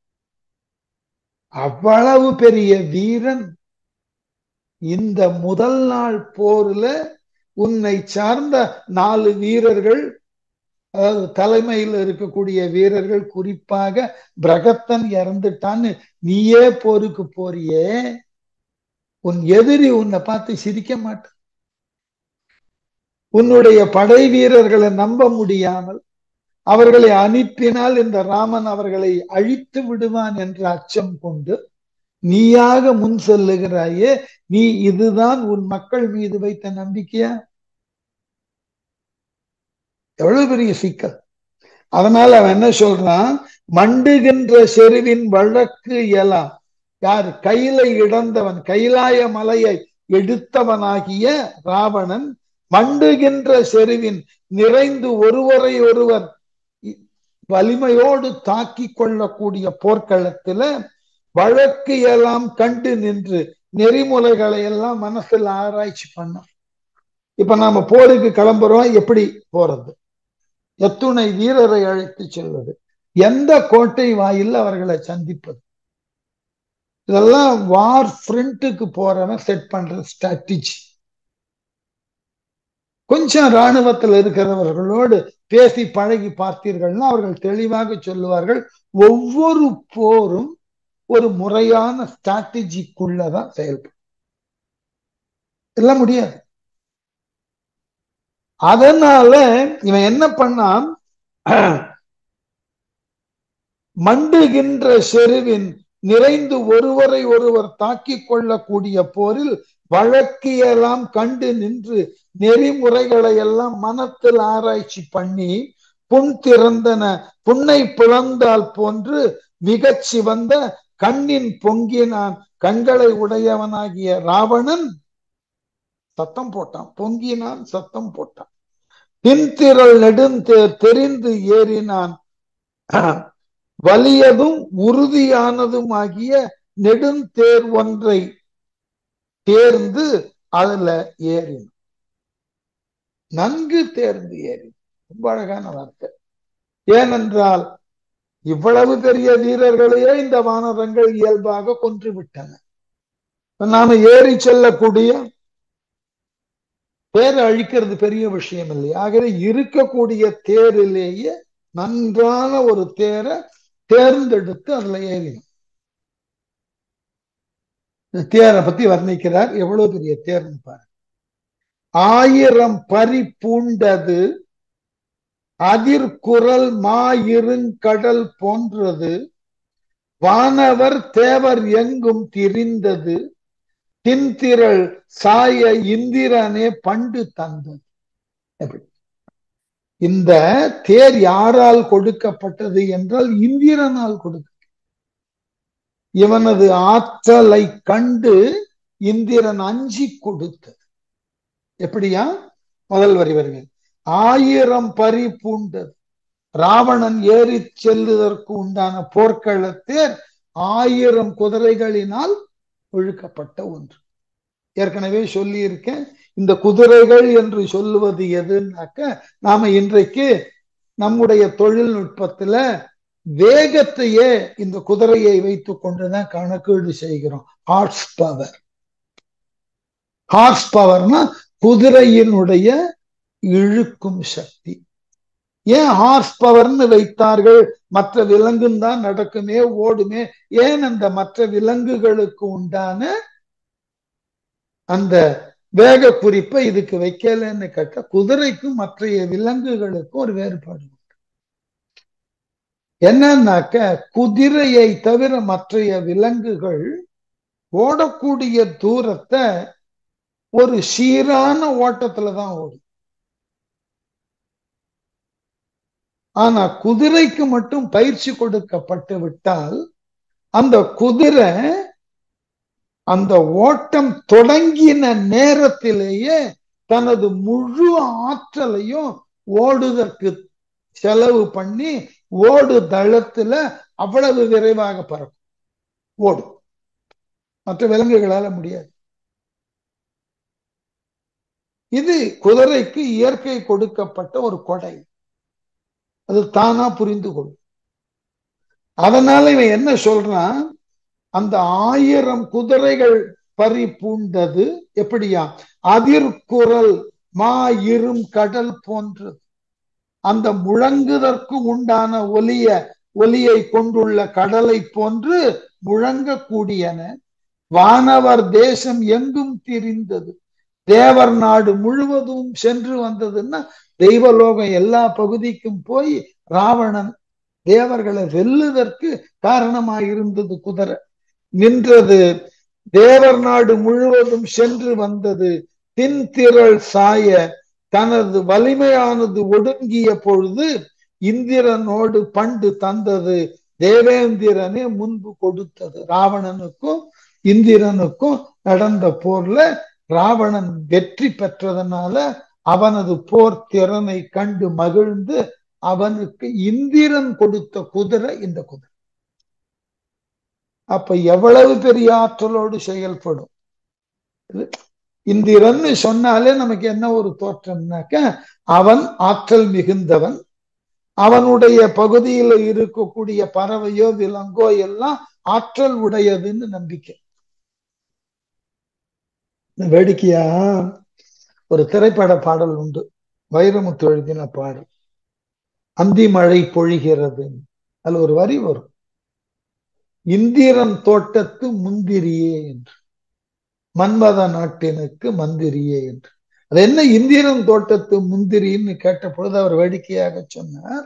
அவ்வளவு பெரிய வீரன் இந்த முதல் நாள் போர்ல உன்னை சார்ந்த நாலு வீரர்கள் அதாவது தலைமையில் இருக்கக்கூடிய வீரர்கள் குறிப்பாக பிரகத்தன் இறந்துட்டான்னு நீயே போருக்கு போறியே உன் எதிரி உன்னை பார்த்து சிரிக்க மாட்ட உன்னுடைய படை வீரர்களை நம்ப முடியாமல் அவர்களை அனுப்பினால் இந்த ராமன் அவர்களை அழித்து விடுவான் என்ற அச்சம் கொண்டு நீயாக முன் செல்லுகிறாயே நீ இதுதான் உன் மக்கள் மீது வைத்த நம்பிக்கையா எவ்வளவு பெரிய சிக்கல் அதனால அவன் என்ன சொல்றான் மண்டுகின்ற செருவின் வழக்கு எல்லாம் யார் கையில இடந்தவன் கைலாய மலையை எடுத்தவனாகிய ராவணன் மண்டுகின்ற செருவின் நிறைந்து ஒருவரை ஒருவர் வலிமையோடு தாக்கி கொள்ளக்கூடிய போர்க்களத்துல வழக்கு எல்லாம் கண்டு நின்று நெறிமுறைகளை எல்லாம் மனசுல ஆராய்ச்சி பண்ணோம் இப்ப நாம போருக்கு கிளம்புறோம் எப்படி போறது எத்துணை வீரரை அழைத்து செல்வது எந்த கோட்டை வாயில் அவர்களை சந்திப்பது இதெல்லாம் வார் ஃப்ரண்ட்டுக்கு போறவன் செட் பண்ற ஸ்ட்ராட்டஜி கொஞ்சம் இராணுவத்தில் இருக்கிறவர்களோடு பேசி பழகி பார்த்தீர்கள்னா அவர்கள் தெளிவாக சொல்லுவார்கள் ஒவ்வொரு போரும் ஒரு முறையான ஸ்ட்ராட்டஜிக்குள்ளதான் செயல்படும் எல்லாம் முடியாது அதனால இவன் என்ன பண்ணான் மண்டுகின்ற செருவின் நிறைந்து ஒருவரை ஒருவர் தாக்கிக் கொள்ளக்கூடிய போரில் வழக்கியெல்லாம் கண்டு நின்று நெறிமுறைகளை எல்லாம் மனத்தில் ஆராய்ச்சி பண்ணி புண் திறந்தன புண்ணை பிளந்தால் போன்று மிகச் சிவந்த கண்ணின் பொங்கினான் கண்களை உடையவனாகிய ராவணன் சத்தம் போட்டான் பொங்கினான் சத்தம் போட்டான் பின்திரள் நெடுந்தேர் தெரிந்து ஏறினான் வலியதும் உறுதியானதும் ஆகிய நெடுந்தேர் ஒன்றை தேர்ந்து அதுல ஏறினான் நன்கு தேர்ந்து ஏறி ரொம்ப அழகான வார்த்தை ஏனென்றால் இவ்வளவு பெரிய வீரர்களையே இந்த வானரங்கள் இயல்பாக கொன்று விட்டன நாம ஏறி செல்லக்கூடிய தேரை அழிக்கிறது பெரிய விஷயம் இல்லை ஆகவே இருக்கக்கூடிய தேரிலேயே நன்றான ஒரு தேரை தேர்ந்தெடுத்து அதுல ஏறினோம் தேரை பத்தி வர்ணிக்கிறார் எவ்வளவு பெரிய தேர்னு பாரு ஆயிரம் பறி பூண்டது அதிர்குரல் மாயிருங்கடல் போன்றது வானவர் தேவர் எங்கும் திரிந்தது தின்திரள் சாய இந்திரனே பண்டு தந்தது எப்படி இந்த தேர் யாரால் கொடுக்கப்பட்டது என்றால் இந்திரனால் கொடுக்க இவனது ஆற்றலை கண்டு இந்திரன் அஞ்சி கொடுத்தது எப்படியா முதல் வரி வருகிறது ஆயிரம் பறி பூண்டது ராவணன் ஏறி செல்லுவதற்கு உண்டான போர்க்களத்தேர் ஆயிரம் குதிரைகளினால் ஒழுக்கப்பட்ட ஒன்று ஏற்கனவே சொல்லி இருக்கேன் இந்த குதிரைகள் என்று சொல்லுவது எதுனாக்க நாம இன்றைக்கு நம்முடைய தொழில்நுட்பத்துல வேகத்தையே இந்த குதிரையை வைத்துக் கொண்டுதான் கணக்கீடு செய்கிறோம் ஹார்ஸ் பவர் ஹார்ஸ் பவர்னா குதிரையினுடைய இழுக்கும் சக்தி ஏன் ஹார்ஸ் பவர்னு வைத்தார்கள் மற்ற விலங்கும் தான் நடக்குமே ஓடுமே ஏன் அந்த மற்ற விலங்குகளுக்கு உண்டான அந்த வேக குறிப்பை இதுக்கு வைக்கலன்னு கேட்டா குதிரைக்கும் மற்றைய விலங்குகளுக்கும் ஒரு வேறுபாடு உண்டு என்னன்னாக்க குதிரையை தவிர மற்றைய விலங்குகள் ஓடக்கூடிய தூரத்தை ஒரு சீரான ஓட்டத்துல தான் ஓடும் ஆனா குதிரைக்கு மட்டும் பயிற்சி கொடுக்கப்பட்டு விட்டால் அந்த குதிரை அந்த ஓட்டம் தொடங்கின நேரத்திலேயே தனது முழு ஆற்றலையும் ஓடுதற்கு செலவு பண்ணி ஓடு தளத்துல அவ்வளவு விரைவாக பறக்கும் ஓடும் மற்ற விலங்குகளால முடியாது இது குதிரைக்கு இயற்கை கொடுக்கப்பட்ட ஒரு கொடை அது தானா புரிந்து கொள்ளும் அதனால இவன் என்ன சொல்றான் அந்த ஆயிரம் குதிரைகள் பறி பூண்டது எப்படியா அதிர்குரல் மா இரும் கடல் போன்றது அந்த முழங்குதற்கு உண்டான ஒலிய ஒலியை கொண்டுள்ள கடலை போன்று முழங்கக்கூடியன வானவர் தேசம் எங்கும் திரிந்தது தேவர் நாடு முழுவதும் சென்று வந்ததுன்னா தெய்வலோகம் எல்லா பகுதிக்கும் போய் ராவணன் தேவர்களை வெல்லுதற்கு காரணமாயிருந்தது குதிரை நின்றது தேவர் நாடு முழுவதும் சென்று வந்தது தின்திரள் சாய தனது வலிமையானது ஒடுங்கிய பொழுது இந்திரனோடு பண்டு தந்தது தேவேந்திரனே முன்பு கொடுத்தது ராவணனுக்கும் இந்திரனுக்கும் நடந்த போர்ல ராவணன் வெற்றி பெற்றதனால அவனது போர் திறனை கண்டு மகிழ்ந்து அவனுக்கு இந்திரன் கொடுத்த குதிரை இந்த குதிரை அப்ப எவ்வளவு பெரிய ஆற்றலோடு செயல்படும் இந்திரன் சொன்னாலே நமக்கு என்ன ஒரு தோற்றம்னாக்க அவன் ஆற்றல் மிகுந்தவன் அவனுடைய பகுதியில இருக்கக்கூடிய பறவையோ விலங்கோ எல்லாம் ஆற்றல் உடையதுன்னு நம்பிக்கை வேடிக்கையா ஒரு திரைப்பட பாடல் உண்டு வைரமுத்து எழுதின பாடல் அந்தி மழை பொழிகிறது அதுல ஒரு வரி வரும் இந்திரன் தோட்டத்து முந்திரியே என்று மன்மத நாட்டினுக்கு மந்திரியே என்று அது என்ன இந்திரன் தோட்டத்து முந்திரின்னு கேட்ட பொழுது அவர் வேடிக்கையாக சொன்னார்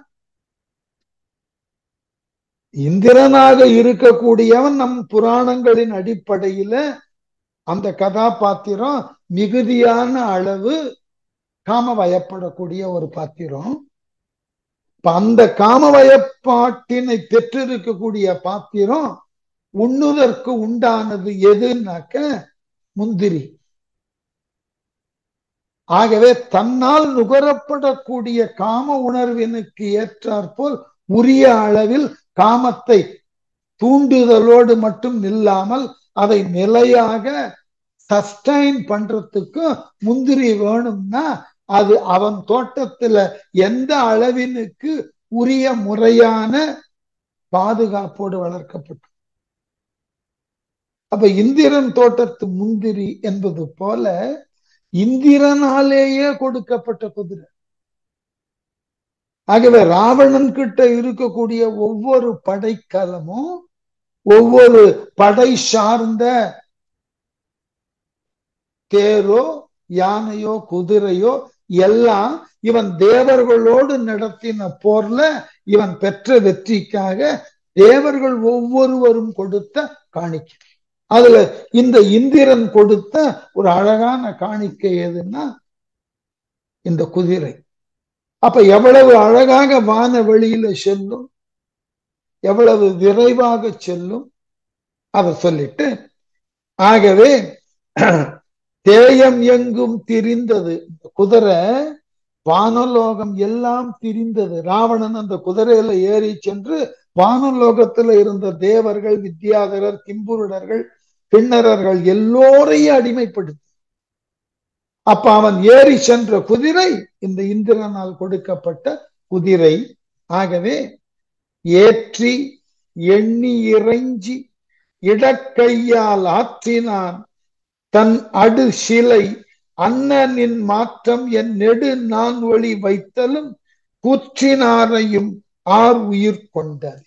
இந்திரனாக இருக்கக்கூடியவன் நம் புராணங்களின் அடிப்படையில அந்த கதாபாத்திரம் மிகுதியான அளவு காம வயப்படக்கூடிய ஒரு பாத்திரம் அந்த காம வயப்பாட்டினை பெற்றிருக்கக்கூடிய பாத்திரம் உண்ணுதற்கு உண்டானது எதுனாக்க முந்திரி ஆகவே தன்னால் நுகரப்படக்கூடிய காம உணர்வினுக்கு ஏற்றாற்போல் உரிய அளவில் காமத்தை தூண்டுதலோடு மட்டும் நில்லாமல் அதை நிலையாக சஸ்டைன் பண்றதுக்கு முந்திரி வேணும்னா அது அவன் தோட்டத்துல எந்த அளவினுக்கு உரிய முறையான பாதுகாப்போடு வளர்க்கப்பட்டு அப்ப இந்திரன் தோட்டத்து முந்திரி என்பது போல இந்திரனாலேயே கொடுக்கப்பட்ட குதிரை ஆகவே ராவணன் கிட்ட இருக்கக்கூடிய ஒவ்வொரு படைக்கலமும் ஒவ்வொரு படை சார்ந்த தேரோ யானையோ குதிரையோ எல்லாம் இவன் தேவர்களோடு நடத்தின போர்ல இவன் பெற்ற வெற்றிக்காக தேவர்கள் ஒவ்வொருவரும் கொடுத்த காணிக்கை அதுல இந்த இந்திரன் கொடுத்த ஒரு அழகான காணிக்கை எதுன்னா இந்த குதிரை அப்ப எவ்வளவு அழகாக வான வெளியில செல்லும் எவ்வளவு விரைவாக செல்லும் அதை சொல்லிட்டு ஆகவே தேயம் எங்கும் திரிந்தது குதிரை வானலோகம் எல்லாம் திரிந்தது ராவணன் அந்த குதிரையில ஏறி சென்று வானலோகத்துல இருந்த தேவர்கள் வித்யாதரர் கிம்புருடர்கள் கிண்ணறர்கள் எல்லோரையும் அடிமைப்படுத்தி அப்ப அவன் ஏறி சென்ற குதிரை இந்த இந்திரனால் கொடுக்கப்பட்ட குதிரை ஆகவே ஏற்றி எண்ணி இறைஞ்சி இடக்கையால் ஆற்றினான் தன் அடு சிலை அண்ணனின் மாற்றம் என் நெடு நான் ஒளி வைத்தலும் கூற்றினாரையும் ஆர் உயிர் கொண்டது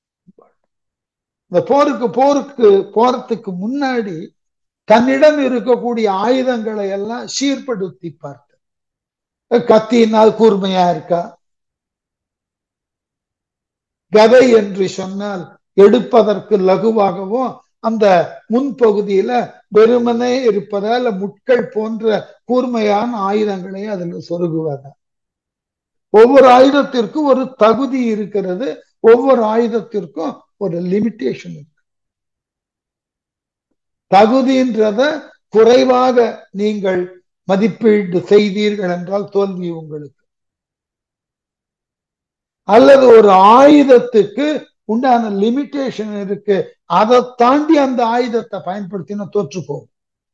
இந்த போருக்கு போருக்கு போறதுக்கு முன்னாடி தன்னிடம் இருக்கக்கூடிய ஆயுதங்களை எல்லாம் சீர்படுத்தி பார்த்த கத்தினால் கூர்மையா இருக்கா கதை என்று சொன்னால் எடுப்பதற்கு லகுவாகவும் அந்த முன்பகுதியில வெறுமனே இருப்பதால் முட்கள் போன்ற கூர்மையான ஆயுதங்களை அதுல சொருகுவதா ஒவ்வொரு ஆயுதத்திற்கும் ஒரு தகுதி இருக்கிறது ஒவ்வொரு ஆயுதத்திற்கும் ஒரு லிமிட்டேஷன் இருக்கு தகுதின்றத குறைவாக நீங்கள் மதிப்பீடு செய்தீர்கள் என்றால் தோல்வி உங்களுக்கு அல்லது ஒரு ஆயுதத்துக்கு உண்டான லிமிட்டேஷன் இருக்கு அதை தாண்டி அந்த ஆயுதத்தை பயன்படுத்தின தோற்று போகும்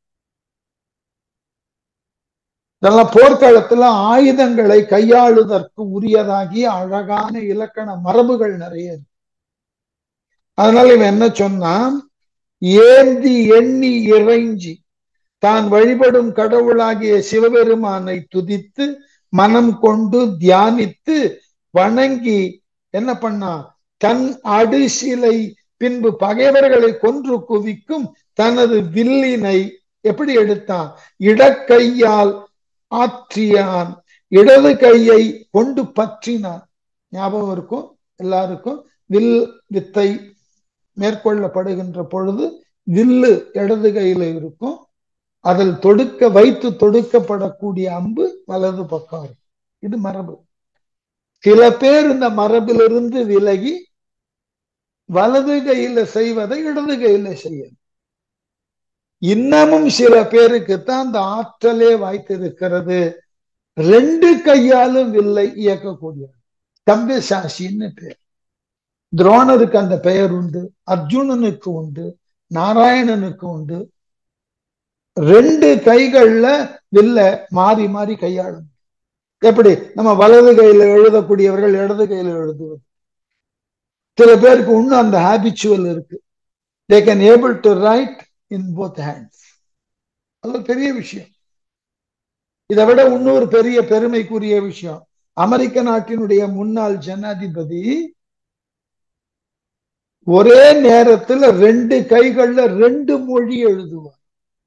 இதெல்லாம் போர்க்களத்துல ஆயுதங்களை கையாளுதற்கு உரியதாகிய அழகான இலக்கண மரபுகள் நிறைய இருக்கு அதனால இவன் என்ன சொன்னான் ஏந்தி எண்ணி இறைஞ்சி தான் வழிபடும் கடவுளாகிய சிவபெருமானை துதித்து மனம் கொண்டு தியானித்து வணங்கி என்ன பண்ணா தன் அடிசிலை பின்பு பகைவர்களை கொன்று குவிக்கும் தனது வில்லினை எப்படி எடுத்தான் இடக்கையால் ஆற்றியான் இடது கையை கொண்டு பற்றினான் ஞாபகம் இருக்கும் எல்லாருக்கும் வில் வித்தை மேற்கொள்ளப்படுகின்ற பொழுது வில்லு இடது கையில இருக்கும் அதில் தொடுக்க வைத்து தொடுக்கப்படக்கூடிய அம்பு வலது பக்கம் இருக்கும் இது மரபு சில பேர் இந்த மரபிலிருந்து விலகி வலது கையில செய்வதை இடது கையில செய்ய இன்னமும் சில பேருக்கு தான் அந்த ஆற்றலே வாய்த்திருக்கிறது ரெண்டு கையாலும் வில்லை இயக்கக்கூடிய தம்பிசாசின்னு பேர் துரோணருக்கு அந்த பெயர் உண்டு அர்ஜுனனுக்கு உண்டு நாராயணனுக்கு உண்டு ரெண்டு கைகள்ல வில்ல மாறி மாறி கையாளும் எப்படி நம்ம வலது கையில எழுதக்கூடியவர்கள் இடது கையில எழுதுவது சில பேருக்கு இன்னும் அந்த ஹேபிச்சுவல் இருக்கு they can able to write in both hands அது பெரிய விஷயம் இதை விட இன்னொரு பெரிய பெருமைக்குரிய விஷயம் அமெரிக்க நாட்டினுடைய முன்னாள் ஜனாதிபதி ஒரே நேரத்துல ரெண்டு கைகள்ல ரெண்டு மொழி எழுதுவார்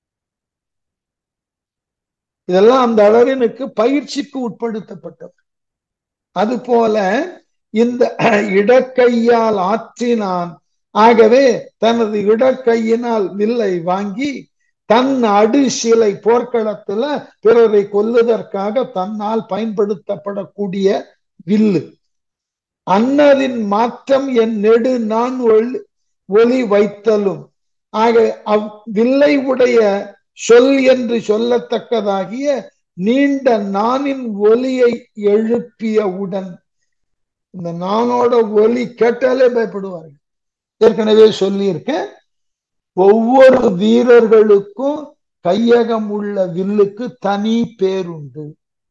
இதெல்லாம் அந்த அளவினுக்கு பயிற்சிக்கு உட்படுத்தப்பட்டவர் அது போல இந்த இடக்கையால் ஆற்றினான் ஆகவே தனது இடக்கையினால் வில்லை வாங்கி தன் அடு சிலை போர்க்களத்துல பிறரை கொல்லுவதற்காக தன்னால் பயன்படுத்தப்படக்கூடிய வில்லு அன்னதின் மாற்றம் என் நெடு நான் ஒளி வைத்தலும் ஆக அவ் வில்லை உடைய சொல் என்று சொல்லத்தக்கதாகிய நீண்ட நானின் ஒலியை எழுப்பியவுடன் இந்த நானோட ஒலி கேட்டாலே பயப்படுவார்கள் ஏற்கனவே சொல்லியிருக்கேன் ஒவ்வொரு வீரர்களுக்கும் கையகம் உள்ள வில்லுக்கு தனி பேருண்டு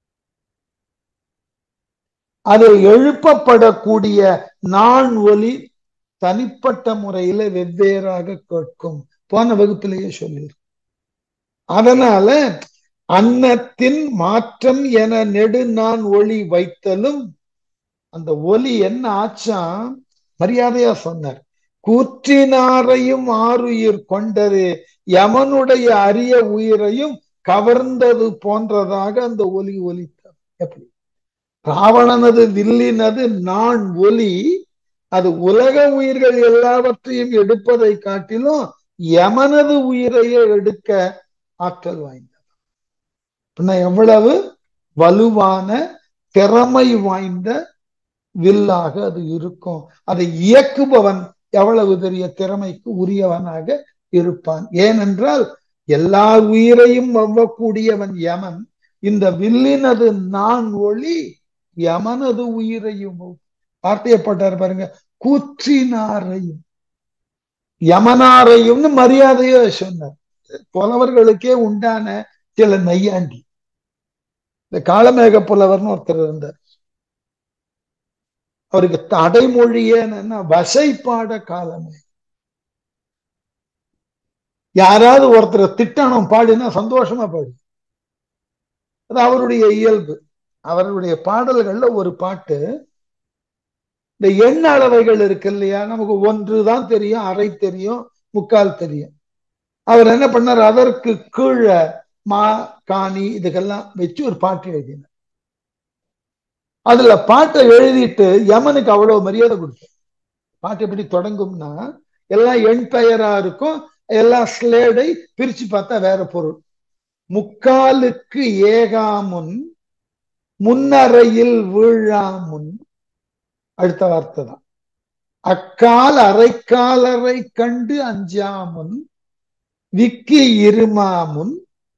அதை எழுப்பப்படக்கூடிய நான் ஒலி தனிப்பட்ட முறையில வெவ்வேறாக கேட்கும் போன வகுப்பிலேயே சொல்லியிருக்கேன் அதனால அன்னத்தின் மாற்றம் என நெடு நான் ஒளி வைத்தலும் அந்த ஒலி என்ன ஆச்சா மரியாதையா சொன்னார் கூற்றினாரையும் ஆறுயிர் கொண்டது யமனுடைய அரிய உயிரையும் கவர்ந்தது போன்றதாக அந்த ஒலி ஒலித்தார் எப்படி ராவணனது வில்லினது நான் ஒலி அது உலக உயிர்கள் எல்லாவற்றையும் எடுப்பதை காட்டிலும் யமனது உயிரையே எடுக்க ஆற்றல் வாய்ந்தது எவ்வளவு வலுவான திறமை வாய்ந்த வில்லாக அது இருக்கும் அதை இயக்குபவன் எவ்வளவு பெரிய திறமைக்கு உரியவனாக இருப்பான் ஏனென்றால் எல்லா உயிரையும் வவ்வக்கூடியவன் யமன் இந்த வில்லினது நான் ஒளி யமனது உயிரையும் வார்த்தையப்பட்டார் பாருங்க கூற்றினாரையும் யமனாரையும்னு மரியாதையோ சொன்னார் புலவர்களுக்கே உண்டான சில நையாண்டி இந்த காலமேக புலவர்னு ஒருத்தர் இருந்தார் அவருக்கு தடைமொழியே என்னன்னா வசைப்பாட காலமே யாராவது ஒருத்தரை திட்டணும் பாடினா சந்தோஷமா பாடு அது அவருடைய இயல்பு அவருடைய பாடல்கள்ல ஒரு பாட்டு இந்த எண்ண அளவைகள் இருக்கு இல்லையா நமக்கு ஒன்று தான் தெரியும் அரை தெரியும் முக்கால் தெரியும் அவர் என்ன பண்ணார் அதற்கு கீழே மா காணி இதுக்கெல்லாம் வச்சு ஒரு பாட்டு எழுதினார் அதுல பாட்டை எழுதிட்டு யமனுக்கு அவ்வளவு மரியாதை கொடுத்தார் பாட்டு எப்படி தொடங்கும்னா எல்லாம் எண் பெயரா இருக்கும் எல்லாம் ஸ்லேடை பிரிச்சு பார்த்தா வேற பொருள் முக்காலுக்கு ஏகாமுன் முன்னறையில் வீழாமுன் அடுத்த வார்த்தை தான் அக்கால் அரைக்காலரை கண்டு அஞ்சாமுன் விக்கி இருமாமுன்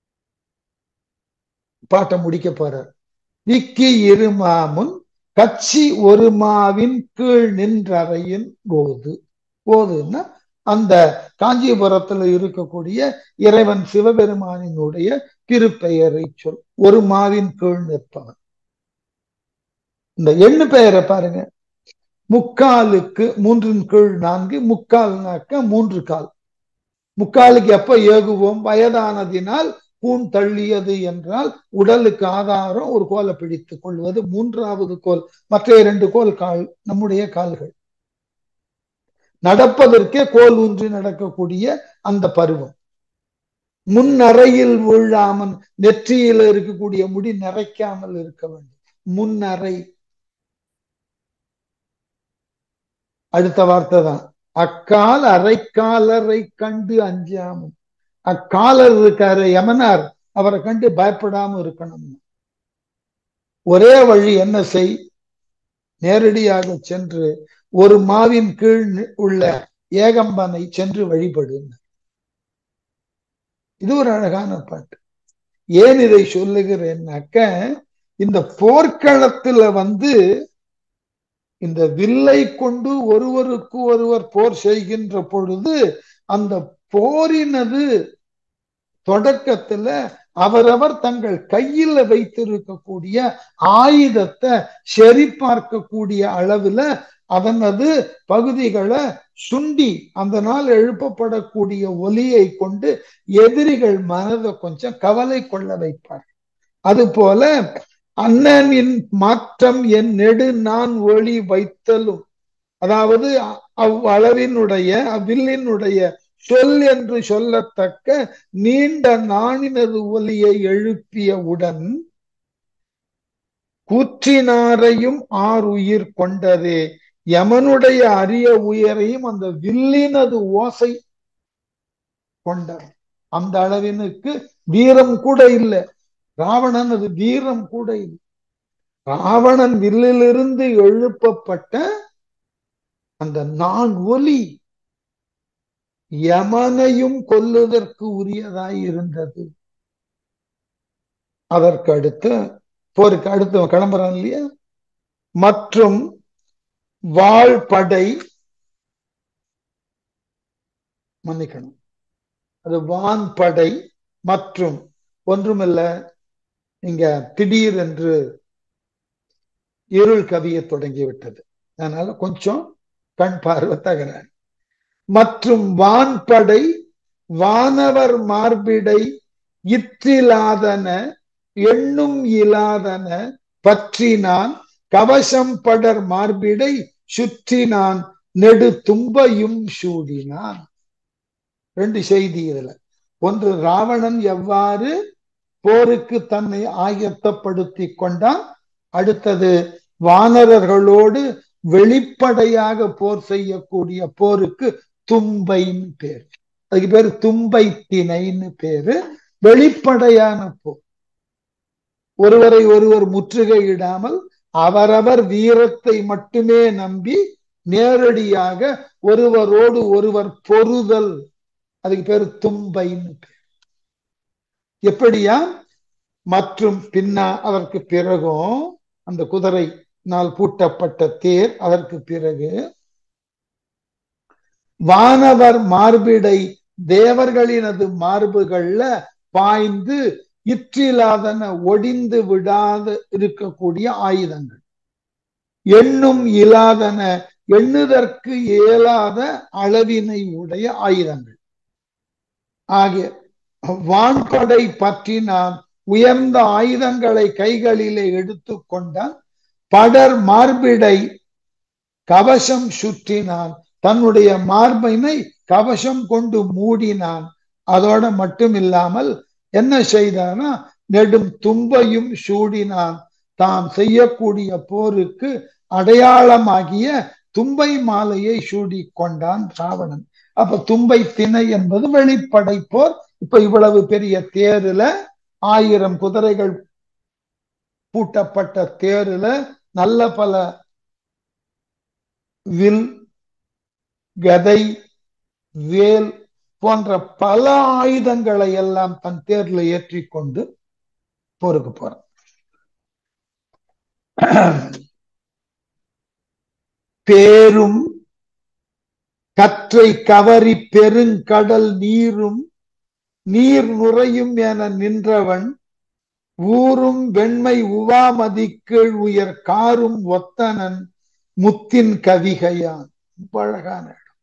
பாட்டை முடிக்க போறார் விக்கி இருமாமுன் கட்சி ஒரு மாவின் கீழ் நின்றறையின் போது போதுன்னா அந்த காஞ்சிபுரத்துல இருக்கக்கூடிய இறைவன் சிவபெருமானினுடைய திருப்பெயரை சொல் ஒரு மாவின் கீழ் நிற்பவன் இந்த எண்ணு பெயரை பாருங்க முக்காலுக்கு மூன்றின் கீழ் நான்கு முக்கால்னாக்க மூன்று கால் முக்காலுக்கு எப்ப ஏகுவோம் வயதானதினால் கூண் தள்ளியது என்றால் உடலுக்கு ஆதாரம் ஒரு கோலை பிடித்துக் கொள்வது மூன்றாவது கோல் மற்ற இரண்டு கோல் கால் நம்முடைய கால்கள் நடப்பதற்கே கோல் ஊன்றி நடக்கக்கூடிய அந்த பருவம் முன்னறையில் வீழாமல் நெற்றியில இருக்கக்கூடிய முடி நிறைக்காமல் இருக்க வேண்டும் முன்னறை அடுத்த வார்த்தை தான் அக்கால் அரைக்காலரை கண்டு அஞ்சாமல் அக்காலர் இருக்காரு யமனார் அவரை கண்டு பயப்படாம இருக்கணும் ஒரே வழி என்ன செய் நேரடியாக சென்று ஒரு மாவின் கீழ் உள்ள ஏகம்பனை சென்று வழிபடு இது ஒரு அழகான பாட்டு ஏன் இதை சொல்லுகிறேன்னாக்க இந்த போர்க்களத்துல வந்து இந்த வில்லை கொண்டு ஒருவருக்கு ஒருவர் போர் செய்கின்ற பொழுது அந்த போரினது தொடக்கத்துல அவரவர் தங்கள் கையில வைத்திருக்கக்கூடிய ஆயுதத்தை சரி பார்க்கக்கூடிய அளவுல அதனது பகுதிகளை சுண்டி அந்த நாள் எழுப்பப்படக்கூடிய ஒலியை கொண்டு எதிரிகள் மனதை கொஞ்சம் கவலை கொள்ள வைப்பார் அது போல அண்ணனின் மாற்றம் என் நெடு நான் ஒளி வைத்தலும் அதாவது அவ்வளவினுடைய அவ்வில்லினுடைய சொல் என்று சொல்லத்தக்க நீண்ட நாணினது ஒலியை எழுப்பியவுடன் கூற்றினாரையும் ஆறு உயிர் கொண்டதே யமனுடைய அரிய உயரையும் அந்த வில்லினது ஓசை கொண்டார் அந்த அளவினுக்கு வீரம் கூட இல்லை ராவணன் அது வீரம் கூட இல்லை ராவணன் வில்லிலிருந்து எழுப்பப்பட்ட அந்த நான் ஒலி யமனையும் கொல்லுவதற்கு உரியதாய் இருந்தது அதற்கு அடுத்து போருக்கு அடுத்து கிளம்புறான் இல்லையா மற்றும் வாழ்படை மன்னிக்கணும் அது வான்படை மற்றும் ஒன்றுமில்ல இங்க திடீர் என்று இருள் கவிய தொடங்கிவிட்டது அதனால கொஞ்சம் கண் பார்வை தகராறு மற்றும் வான்படை வானவர் மார்பிடை இற்றிலாதன எண்ணும் இலாதன பற்றினான் கவசம் படர் மார்பிடை சுற்றினான் நெடு தும்பையும் சூடினான் ரெண்டு செய்தி இதுல ஒன்று ராவணன் எவ்வாறு போருக்கு தன்னை ஆயத்தப்படுத்தி கொண்டான் அடுத்தது வானரர்களோடு வெளிப்படையாக போர் செய்யக்கூடிய போருக்கு தும்பைன்னு பேர் அதுக்கு பேரு தும்பை திணைன்னு பேரு வெளிப்படையான போர் ஒருவரை ஒருவர் முற்றுகையிடாமல் அவரவர் வீரத்தை மட்டுமே நம்பி நேரடியாக ஒருவரோடு ஒருவர் பொறுதல் அதுக்கு பேரு தும்பைன்னு பேர் எப்படியா மற்றும் பின்னா அதற்கு பிறகும் அந்த குதிரை நாள் பூட்டப்பட்ட தேர் அதற்கு பிறகு வானவர் மார்பிடை தேவர்களினது மார்புகள்ல பாய்ந்து இற்றிலாதன ஒடிந்து விடாத இருக்கக்கூடிய ஆயுதங்கள் எண்ணும் இல்லாதன எண்ணுதற்கு இயலாத அளவினை உடைய ஆயுதங்கள் ஆகிய வான்படை பற்றி நான் உயர்ந்த ஆயுதங்களை கைகளிலே எடுத்துக்கொண்டான் படர் மார்பிடை கவசம் சுற்றினான் தன்னுடைய மார்பினை கவசம் கொண்டு மூடினான் அதோட மட்டும் இல்லாமல் என்ன செய்தானா நெடும் தும்பையும் சூடினான் தாம் செய்யக்கூடிய போருக்கு அடையாளமாகிய தும்பை மாலையை சூடி கொண்டான் ராவணன் அப்ப தும்பை திணை என்பது வெளிப்படை போர் இப்ப இவ்வளவு பெரிய தேருல ஆயிரம் குதிரைகள் பூட்டப்பட்ட தேருல நல்ல பல வில் கதை வேல் போன்ற பல ஆயுதங்களை எல்லாம் தன் தேர்ல ஏற்றி கொண்டு போருக்கு போறான் பேரும் கற்றை கவரி பெருங்கடல் நீரும் நீர் நுரையும் என நின்றவன் ஊரும் வெண்மை உவாமதி கீழ் உயர் காரும் ஒத்தனன் முத்தின் கவிகையான் அழகான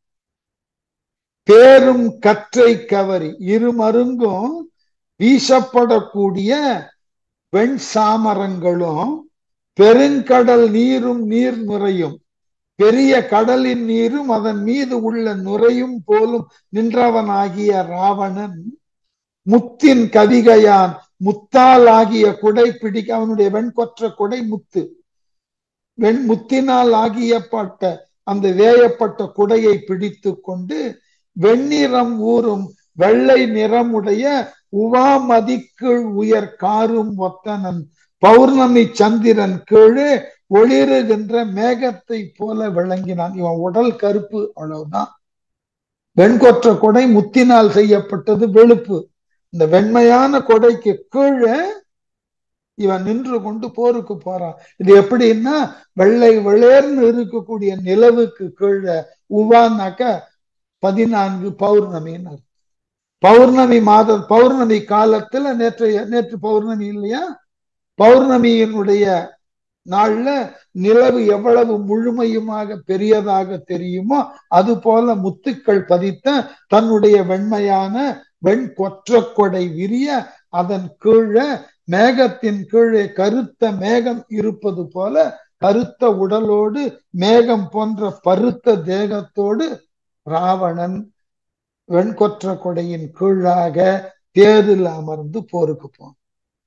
பேரும் கற்றை கவரி இருமருங்கும் வீசப்படக்கூடிய வெண் சாமரங்களும் பெருங்கடல் நீரும் நீர் நுரையும் பெரிய கடலின் நீரும் அதன் மீது உள்ள நுரையும் போலும் நின்றவனாகிய ராவணன் முத்தின் கவிகையான் முத்தால் ஆகிய குடை பிடிக்க அவனுடைய வெண்கொற்ற குடை முத்து வெண் முத்தினால் ஆகியப்பட்ட அந்த வேயப்பட்ட குடையை பிடித்து கொண்டு வெண்ணிறம் ஊறும் வெள்ளை நிறமுடைய உவாமதிக்குள் உயர் காரும் ஒத்தனன் பௌர்ணமி சந்திரன் கீழே ஒளிருகின்ற மேகத்தை போல விளங்கினான் இவன் உடல் கருப்பு அவ்வளவுதான் வெண்கொற்ற கொடை முத்தினால் செய்யப்பட்டது வெளுப்பு இந்த வெண்மையான கொடைக்கு கீழே இவன் நின்று கொண்டு போருக்கு போறான் இது எப்படின்னா வெள்ளை வெளேர்னு இருக்கக்கூடிய நிலவுக்கு கீழே உவான்னாக்க பதினான்கு பௌர்ணமின்னு பௌர்ணமி மாத பௌர்ணமி காலத்துல நேற்றைய நேற்று பௌர்ணமி இல்லையா பௌர்ணமியினுடைய நாள்ல நிலவு எவ்வளவு முழுமையுமாக பெரியதாக தெரியுமோ அது போல முத்துக்கள் பதித்த தன்னுடைய வெண்மையான வெண் கொற்ற கொடை விரிய அதன் கீழே மேகத்தின் கீழே கருத்த மேகம் இருப்பது போல கருத்த உடலோடு மேகம் போன்ற பருத்த தேகத்தோடு ராவணன் வெண்கொற்ற கொடையின் கீழாக தேரில் அமர்ந்து போருக்கு போனான்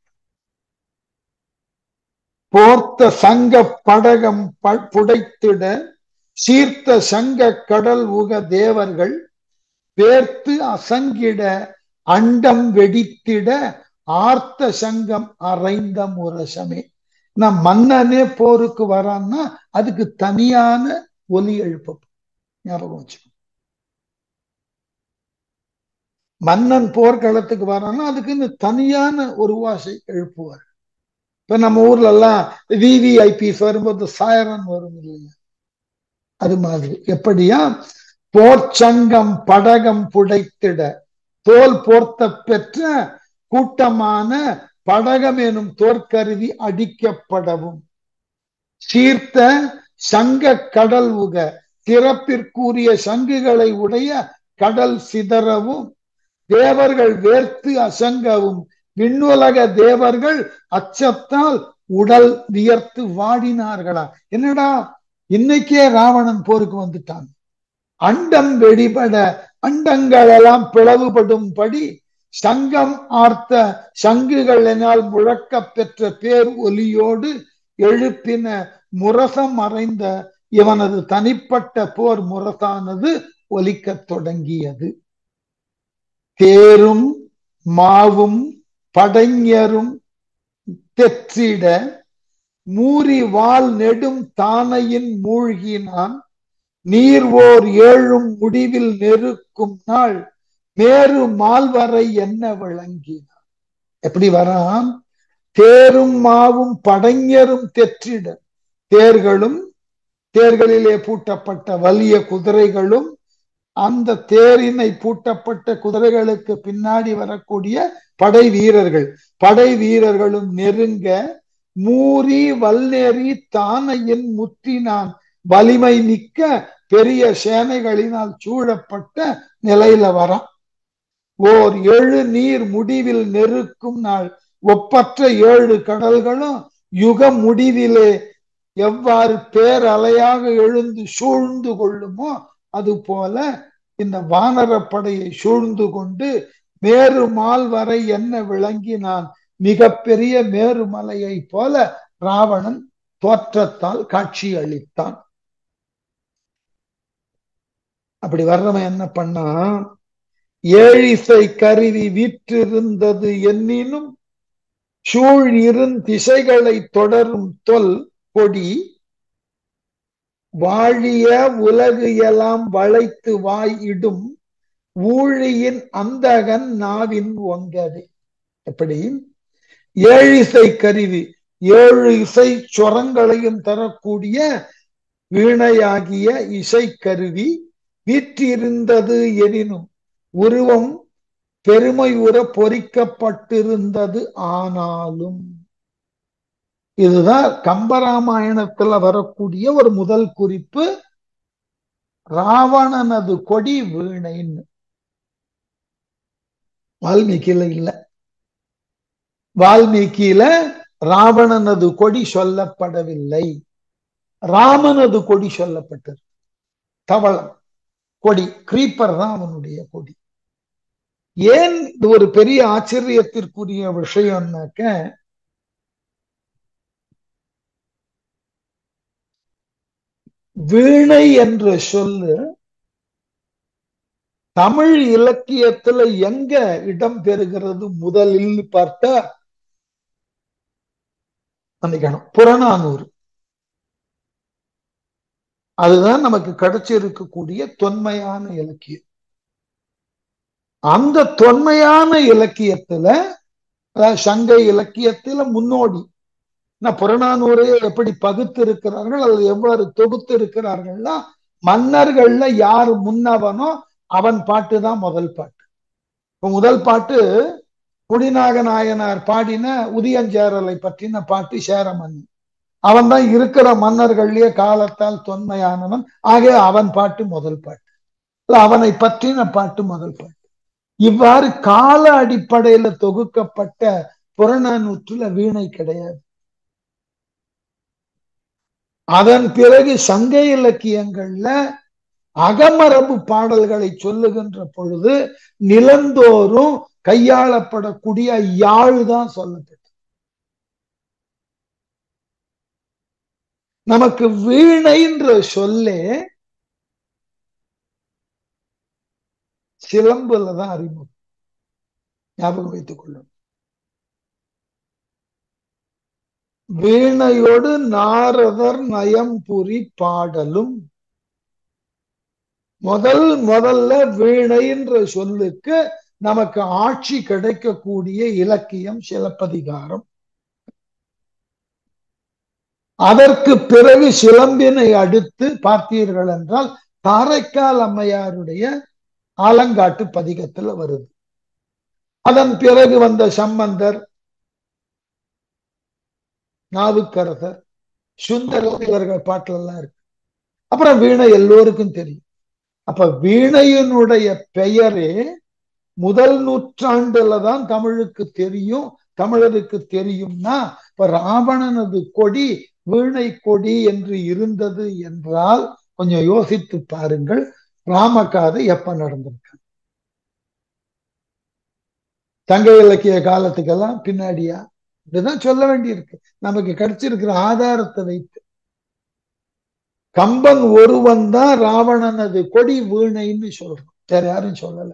போர்த்த சங்க படகம் புடைத்திட சீர்த்த சங்க கடல் உக தேவர்கள் பேர்த்து அசங்கிட அண்டம் வெடித்திட ஆர்த்த சங்கம் அரைந்த முரசமே நான் மன்னனே போருக்கு வரான்னா அதுக்கு தனியான ஒலி எழுப்ப ஞாபகம் வச்சு மன்னன் போர்க்களத்துக்கு வரான்னா அதுக்குன்னு தனியான ஒரு வாசை எழுப்புவார் இப்ப நம்ம ஊர்ல எல்லாம் விவிஐபிஸ் வரும்போது சாயரன் வரும் இல்லையா அது மாதிரி எப்படியா போர்ச்சங்கம் படகம் புடைத்திட தோல் போர்த்த பெற்ற கூட்டமான படகம் எனும் தோற்கருவி அடிக்கப்படவும் சீர்த்த சங்க கடல் உக சிறப்பிற்குரிய சங்குகளை உடைய கடல் சிதறவும் தேவர்கள் வேர்த்து அசங்கவும் விண்ணுலக தேவர்கள் அச்சத்தால் உடல் வியர்த்து வாடினார்களா என்னடா இன்னைக்கே ராவணன் போருக்கு வந்துட்டான் அண்டம் வெடிபட அண்டங்கள் எல்லாம் பிளவுபடும்படி சங்கம் ஆர்த்த சங்குகளினால் முழக்க பெற்ற பேர் ஒலியோடு எழுப்பின முரசம் மறைந்த இவனது தனிப்பட்ட போர் முரசானது ஒலிக்கத் தொடங்கியது தேரும் மாவும் படைஞரும் தெற்றிட மூறி வால் நெடும் தானையின் மூழ்கினான் நீர் ஓர் ஏழும் முடிவில் நெருக்கும் நாள் மேரு மால்வரை என்ன விளங்கினான் எப்படி வரான் தேரும் மாவும் படைஞரும் தெற்றிட தேர்களும் தேர்களிலே பூட்டப்பட்ட வலிய குதிரைகளும் அந்த தேரினை பூட்டப்பட்ட குதிரைகளுக்கு பின்னாடி வரக்கூடிய படை வீரர்கள் படை வீரர்களும் நெருங்க மூரி வல்நெறி தானையின் முற்றினான் வலிமை மிக்க பெரிய சேனைகளினால் சூழப்பட்ட நிலையில வரான் ஓர் ஏழு நீர் முடிவில் நெருக்கும் நாள் ஒப்பற்ற ஏழு கடல்களும் யுக முடிவிலே எவ்வாறு பேரலையாக எழுந்து சூழ்ந்து கொள்ளுமோ அது போல இந்த வானர படையை சூழ்ந்து கொண்டு மேருமால் வரை என்ன விளங்கினான் மிகப்பெரிய மேருமலையை போல ராவணன் தோற்றத்தால் காட்சி அளித்தான் அப்படி வர்றவன் என்ன பண்ணா ஏழிசை கருவி வீற்றிருந்தது என்னினும் சூழ் இருந்திசைகளை தொடரும் தொல் கொடி வாழிய உலகு எல்லாம் வளைத்து வாய் இடும் ஊழியின் அந்தகன் நாவின் ஒங்கது எப்படி ஏழிசை கருவி ஏழு இசை சொரங்களையும் தரக்கூடிய வீணையாகிய இசை கருவி வீற்றிருந்தது எனினும் உருவம் பெருமை உற பொறிக்கப்பட்டிருந்தது ஆனாலும் இதுதான் கம்பராமாயணத்துல வரக்கூடிய ஒரு முதல் குறிப்பு ராவணனது கொடி வீணைன்னு வால்மீகில இல்ல வால்மீகியில ராவணனது கொடி சொல்லப்படவில்லை ராமனது கொடி சொல்லப்பட்டது தவளம் கொடி கிரீப்பர் தான் அவனுடைய கொடி ஏன் இது ஒரு பெரிய ஆச்சரியத்திற்குரிய விஷயம்னாக்க வீணை என்ற சொல்லு தமிழ் இலக்கியத்துல எங்க இடம் பெறுகிறது முதலில் பார்த்தா மன்னிக்கணும் புறநானூறு அதுதான் நமக்கு கிடைச்சிருக்கக்கூடிய தொன்மையான இலக்கியம் அந்த தொன்மையான இலக்கியத்துல சங்க இலக்கியத்துல முன்னோடி புறநானூரை எப்படி பகுத்து இருக்கிறார்கள் அல்லது எவ்வாறு தொகுத்து இருக்கிறார்கள்னா மன்னர்கள்ல யாரு முன்னவனோ அவன் பாட்டு தான் முதல் பாட்டு இப்ப முதல் பாட்டு குடிநாக நாயனார் பாடின உதியஞ்சேரலை பற்றின பாட்டு சேரமன்னி அவன் தான் இருக்கிற மன்னர்கள்லயே காலத்தால் தொன்மையானவன் ஆக அவன் பாட்டு முதல் பாட்டு அவனை பற்றின பாட்டு முதல் பாட்டு இவ்வாறு கால அடிப்படையில தொகுக்கப்பட்ட புறநானூற்றுல வீணை கிடையாது அதன் பிறகு சங்க இலக்கியங்கள்ல அகமரபு பாடல்களை சொல்லுகின்ற பொழுது நிலந்தோறும் கையாளப்படக்கூடிய யாழ் தான் சொல்லப்பட்டது நமக்கு வீணைன்ற சொல்லே சிலம்புல தான் அறிமுகம் ஞாபகம் வைத்துக் கொள்ளும் வீணையோடு நாரதர் நயம்புரி பாடலும் முதல் முதல்ல வீணைன்ற சொல்லுக்கு நமக்கு ஆட்சி கிடைக்கக்கூடிய இலக்கியம் சிலப்பதிகாரம் அதற்கு பிறகு சிலம்பினை அடுத்து பார்த்தீர்கள் என்றால் காரைக்கால் அம்மையாருடைய ஆலங்காட்டு பதிகத்துல வருது அதன் பிறகு வந்த சம்பந்தர் நாவுக்கரசர் சுந்தரர் இவர்கள் பாட்டுல எல்லாம் இருக்கு அப்புறம் வீணை எல்லோருக்கும் தெரியும் அப்ப வீணையினுடைய பெயரே முதல் நூற்றாண்டுல தான் தமிழுக்கு தெரியும் தமிழருக்கு தெரியும்னா இப்ப ராவணனது கொடி வீணை கொடி என்று இருந்தது என்றால் கொஞ்சம் யோசித்து பாருங்கள் ராமகாதை எப்ப நடந்திருக்கு சங்க இலக்கிய காலத்துக்கெல்லாம் பின்னாடியா இதுதான் சொல்ல வேண்டியிருக்கு நமக்கு கிடைச்சிருக்கிற ஆதாரத்தை வைத்து கம்பன் ஒருவன் தான் ராவணனது கொடி வீணைன்னு சொல்றான் வேற யாரும் சொல்லல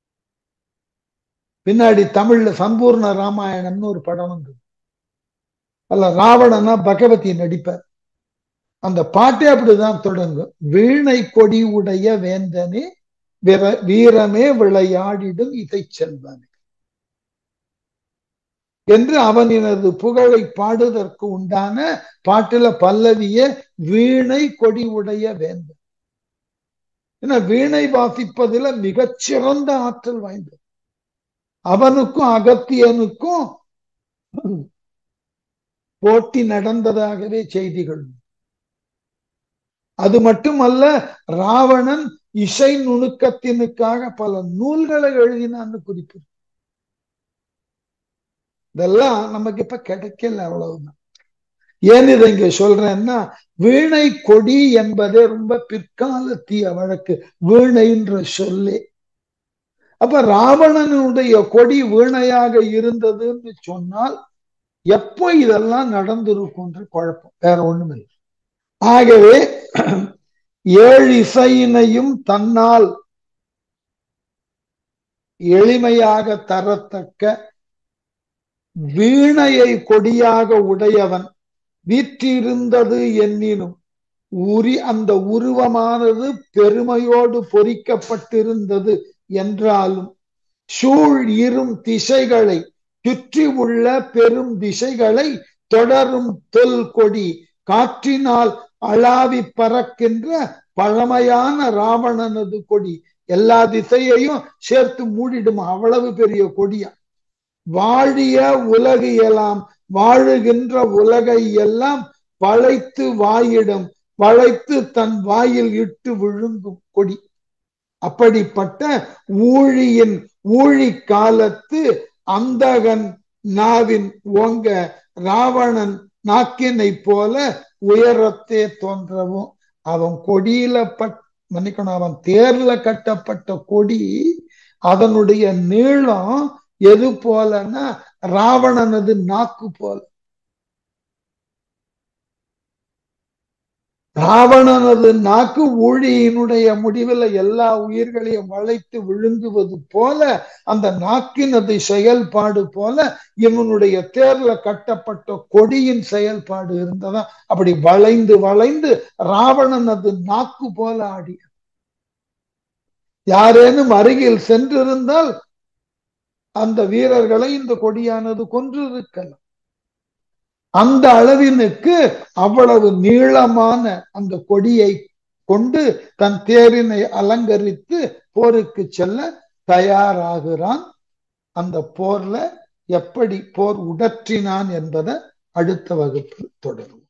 பின்னாடி தமிழ்ல சம்பூர்ண ராமாயணம்னு ஒரு படம் வந்தது அல்ல ராவணனா பகவதி நடிப்பார் அந்த பாட்டே அப்படிதான் தொடங்கும் வீணை கொடி உடைய வேந்தனே வீரமே விளையாடிடும் இதை செல்வனே என்று அவனினது புகழை பாடுவதற்கு உண்டான பாட்டுல பல்லவிய வீணை கொடி உடைய வேந்தன் ஏன்னா வீணை வாசிப்பதில் மிகச்சிறந்த ஆற்றல் வாய்ந்தது அவனுக்கும் அகத்தியனுக்கும் போட்டி நடந்ததாகவே செய்திகள் அது மட்டுமல்ல ராவணன் இசை நுணுக்கத்தினுக்காக பல நூல்களை எழுதினான்னு குறிப்பு இதெல்லாம் நமக்கு இப்ப கிடைக்கல அவ்வளவுதான் ஏன் இதை இங்க சொல்றேன்னா வீணை கொடி என்பதே ரொம்ப பிற்காலத்திய வழக்கு வீணைன்ற சொல்லே அப்ப ராவணனுடைய கொடி வீணையாக இருந்ததுன்னு சொன்னால் எப்போ இதெல்லாம் நடந்திருக்கும்ன்ற குழப்பம் வேற ஒண்ணும் இல்லை ஆகவே ஏழு இசையினையும் தன்னால் எளிமையாக தரத்தக்க வீணையை கொடியாக உடையவன் வீற்றிருந்தது என்னினும் உரி அந்த உருவமானது பெருமையோடு பொறிக்கப்பட்டிருந்தது என்றாலும் சூழ் இரும் திசைகளை சுற்றி உள்ள பெரும் திசைகளை தொடரும் தொல் கொடி காற்றினால் அளாவி பறக்கின்ற பழமையான ராவணனது கொடி எல்லா திசையையும் சேர்த்து மூடிடும் அவ்வளவு பெரிய கொடியா வாழிய உலகு எல்லாம் வாழுகின்ற உலகை எல்லாம் வளைத்து வாயிடும் வளைத்து தன் வாயில் இட்டு விழுங்கும் கொடி அப்படிப்பட்ட ஊழியின் ஊழி காலத்து அந்தகன் நாவின் ஓங்க ராவணன் நாக்கினை போல உயரத்தே தோன்றவும் அவன் கொடியில பட் மன்னிக்கணும் அவன் தேர்ல கட்டப்பட்ட கொடி அதனுடைய நீளம் எது போலன்னா ராவணனது நாக்கு போல ராவணனது நாக்கு ஊழியினுடைய முடிவில் எல்லா உயிர்களையும் வளைத்து விழுங்குவது போல அந்த நாக்கினது செயல்பாடு போல இவனுடைய தேர்ல கட்டப்பட்ட கொடியின் செயல்பாடு இருந்ததா அப்படி வளைந்து வளைந்து ராவணனது நாக்கு போல ஆடி யாரேனும் அருகில் சென்றிருந்தால் அந்த வீரர்களை இந்த கொடியானது கொன்றிருக்கலாம் அந்த அளவினுக்கு அவ்வளவு நீளமான அந்த கொடியை கொண்டு தன் தேரினை அலங்கரித்து போருக்கு செல்ல தயாராகிறான் அந்த போர்ல எப்படி போர் உடற்றினான் என்பதை அடுத்த வகுப்பில் தொடரும்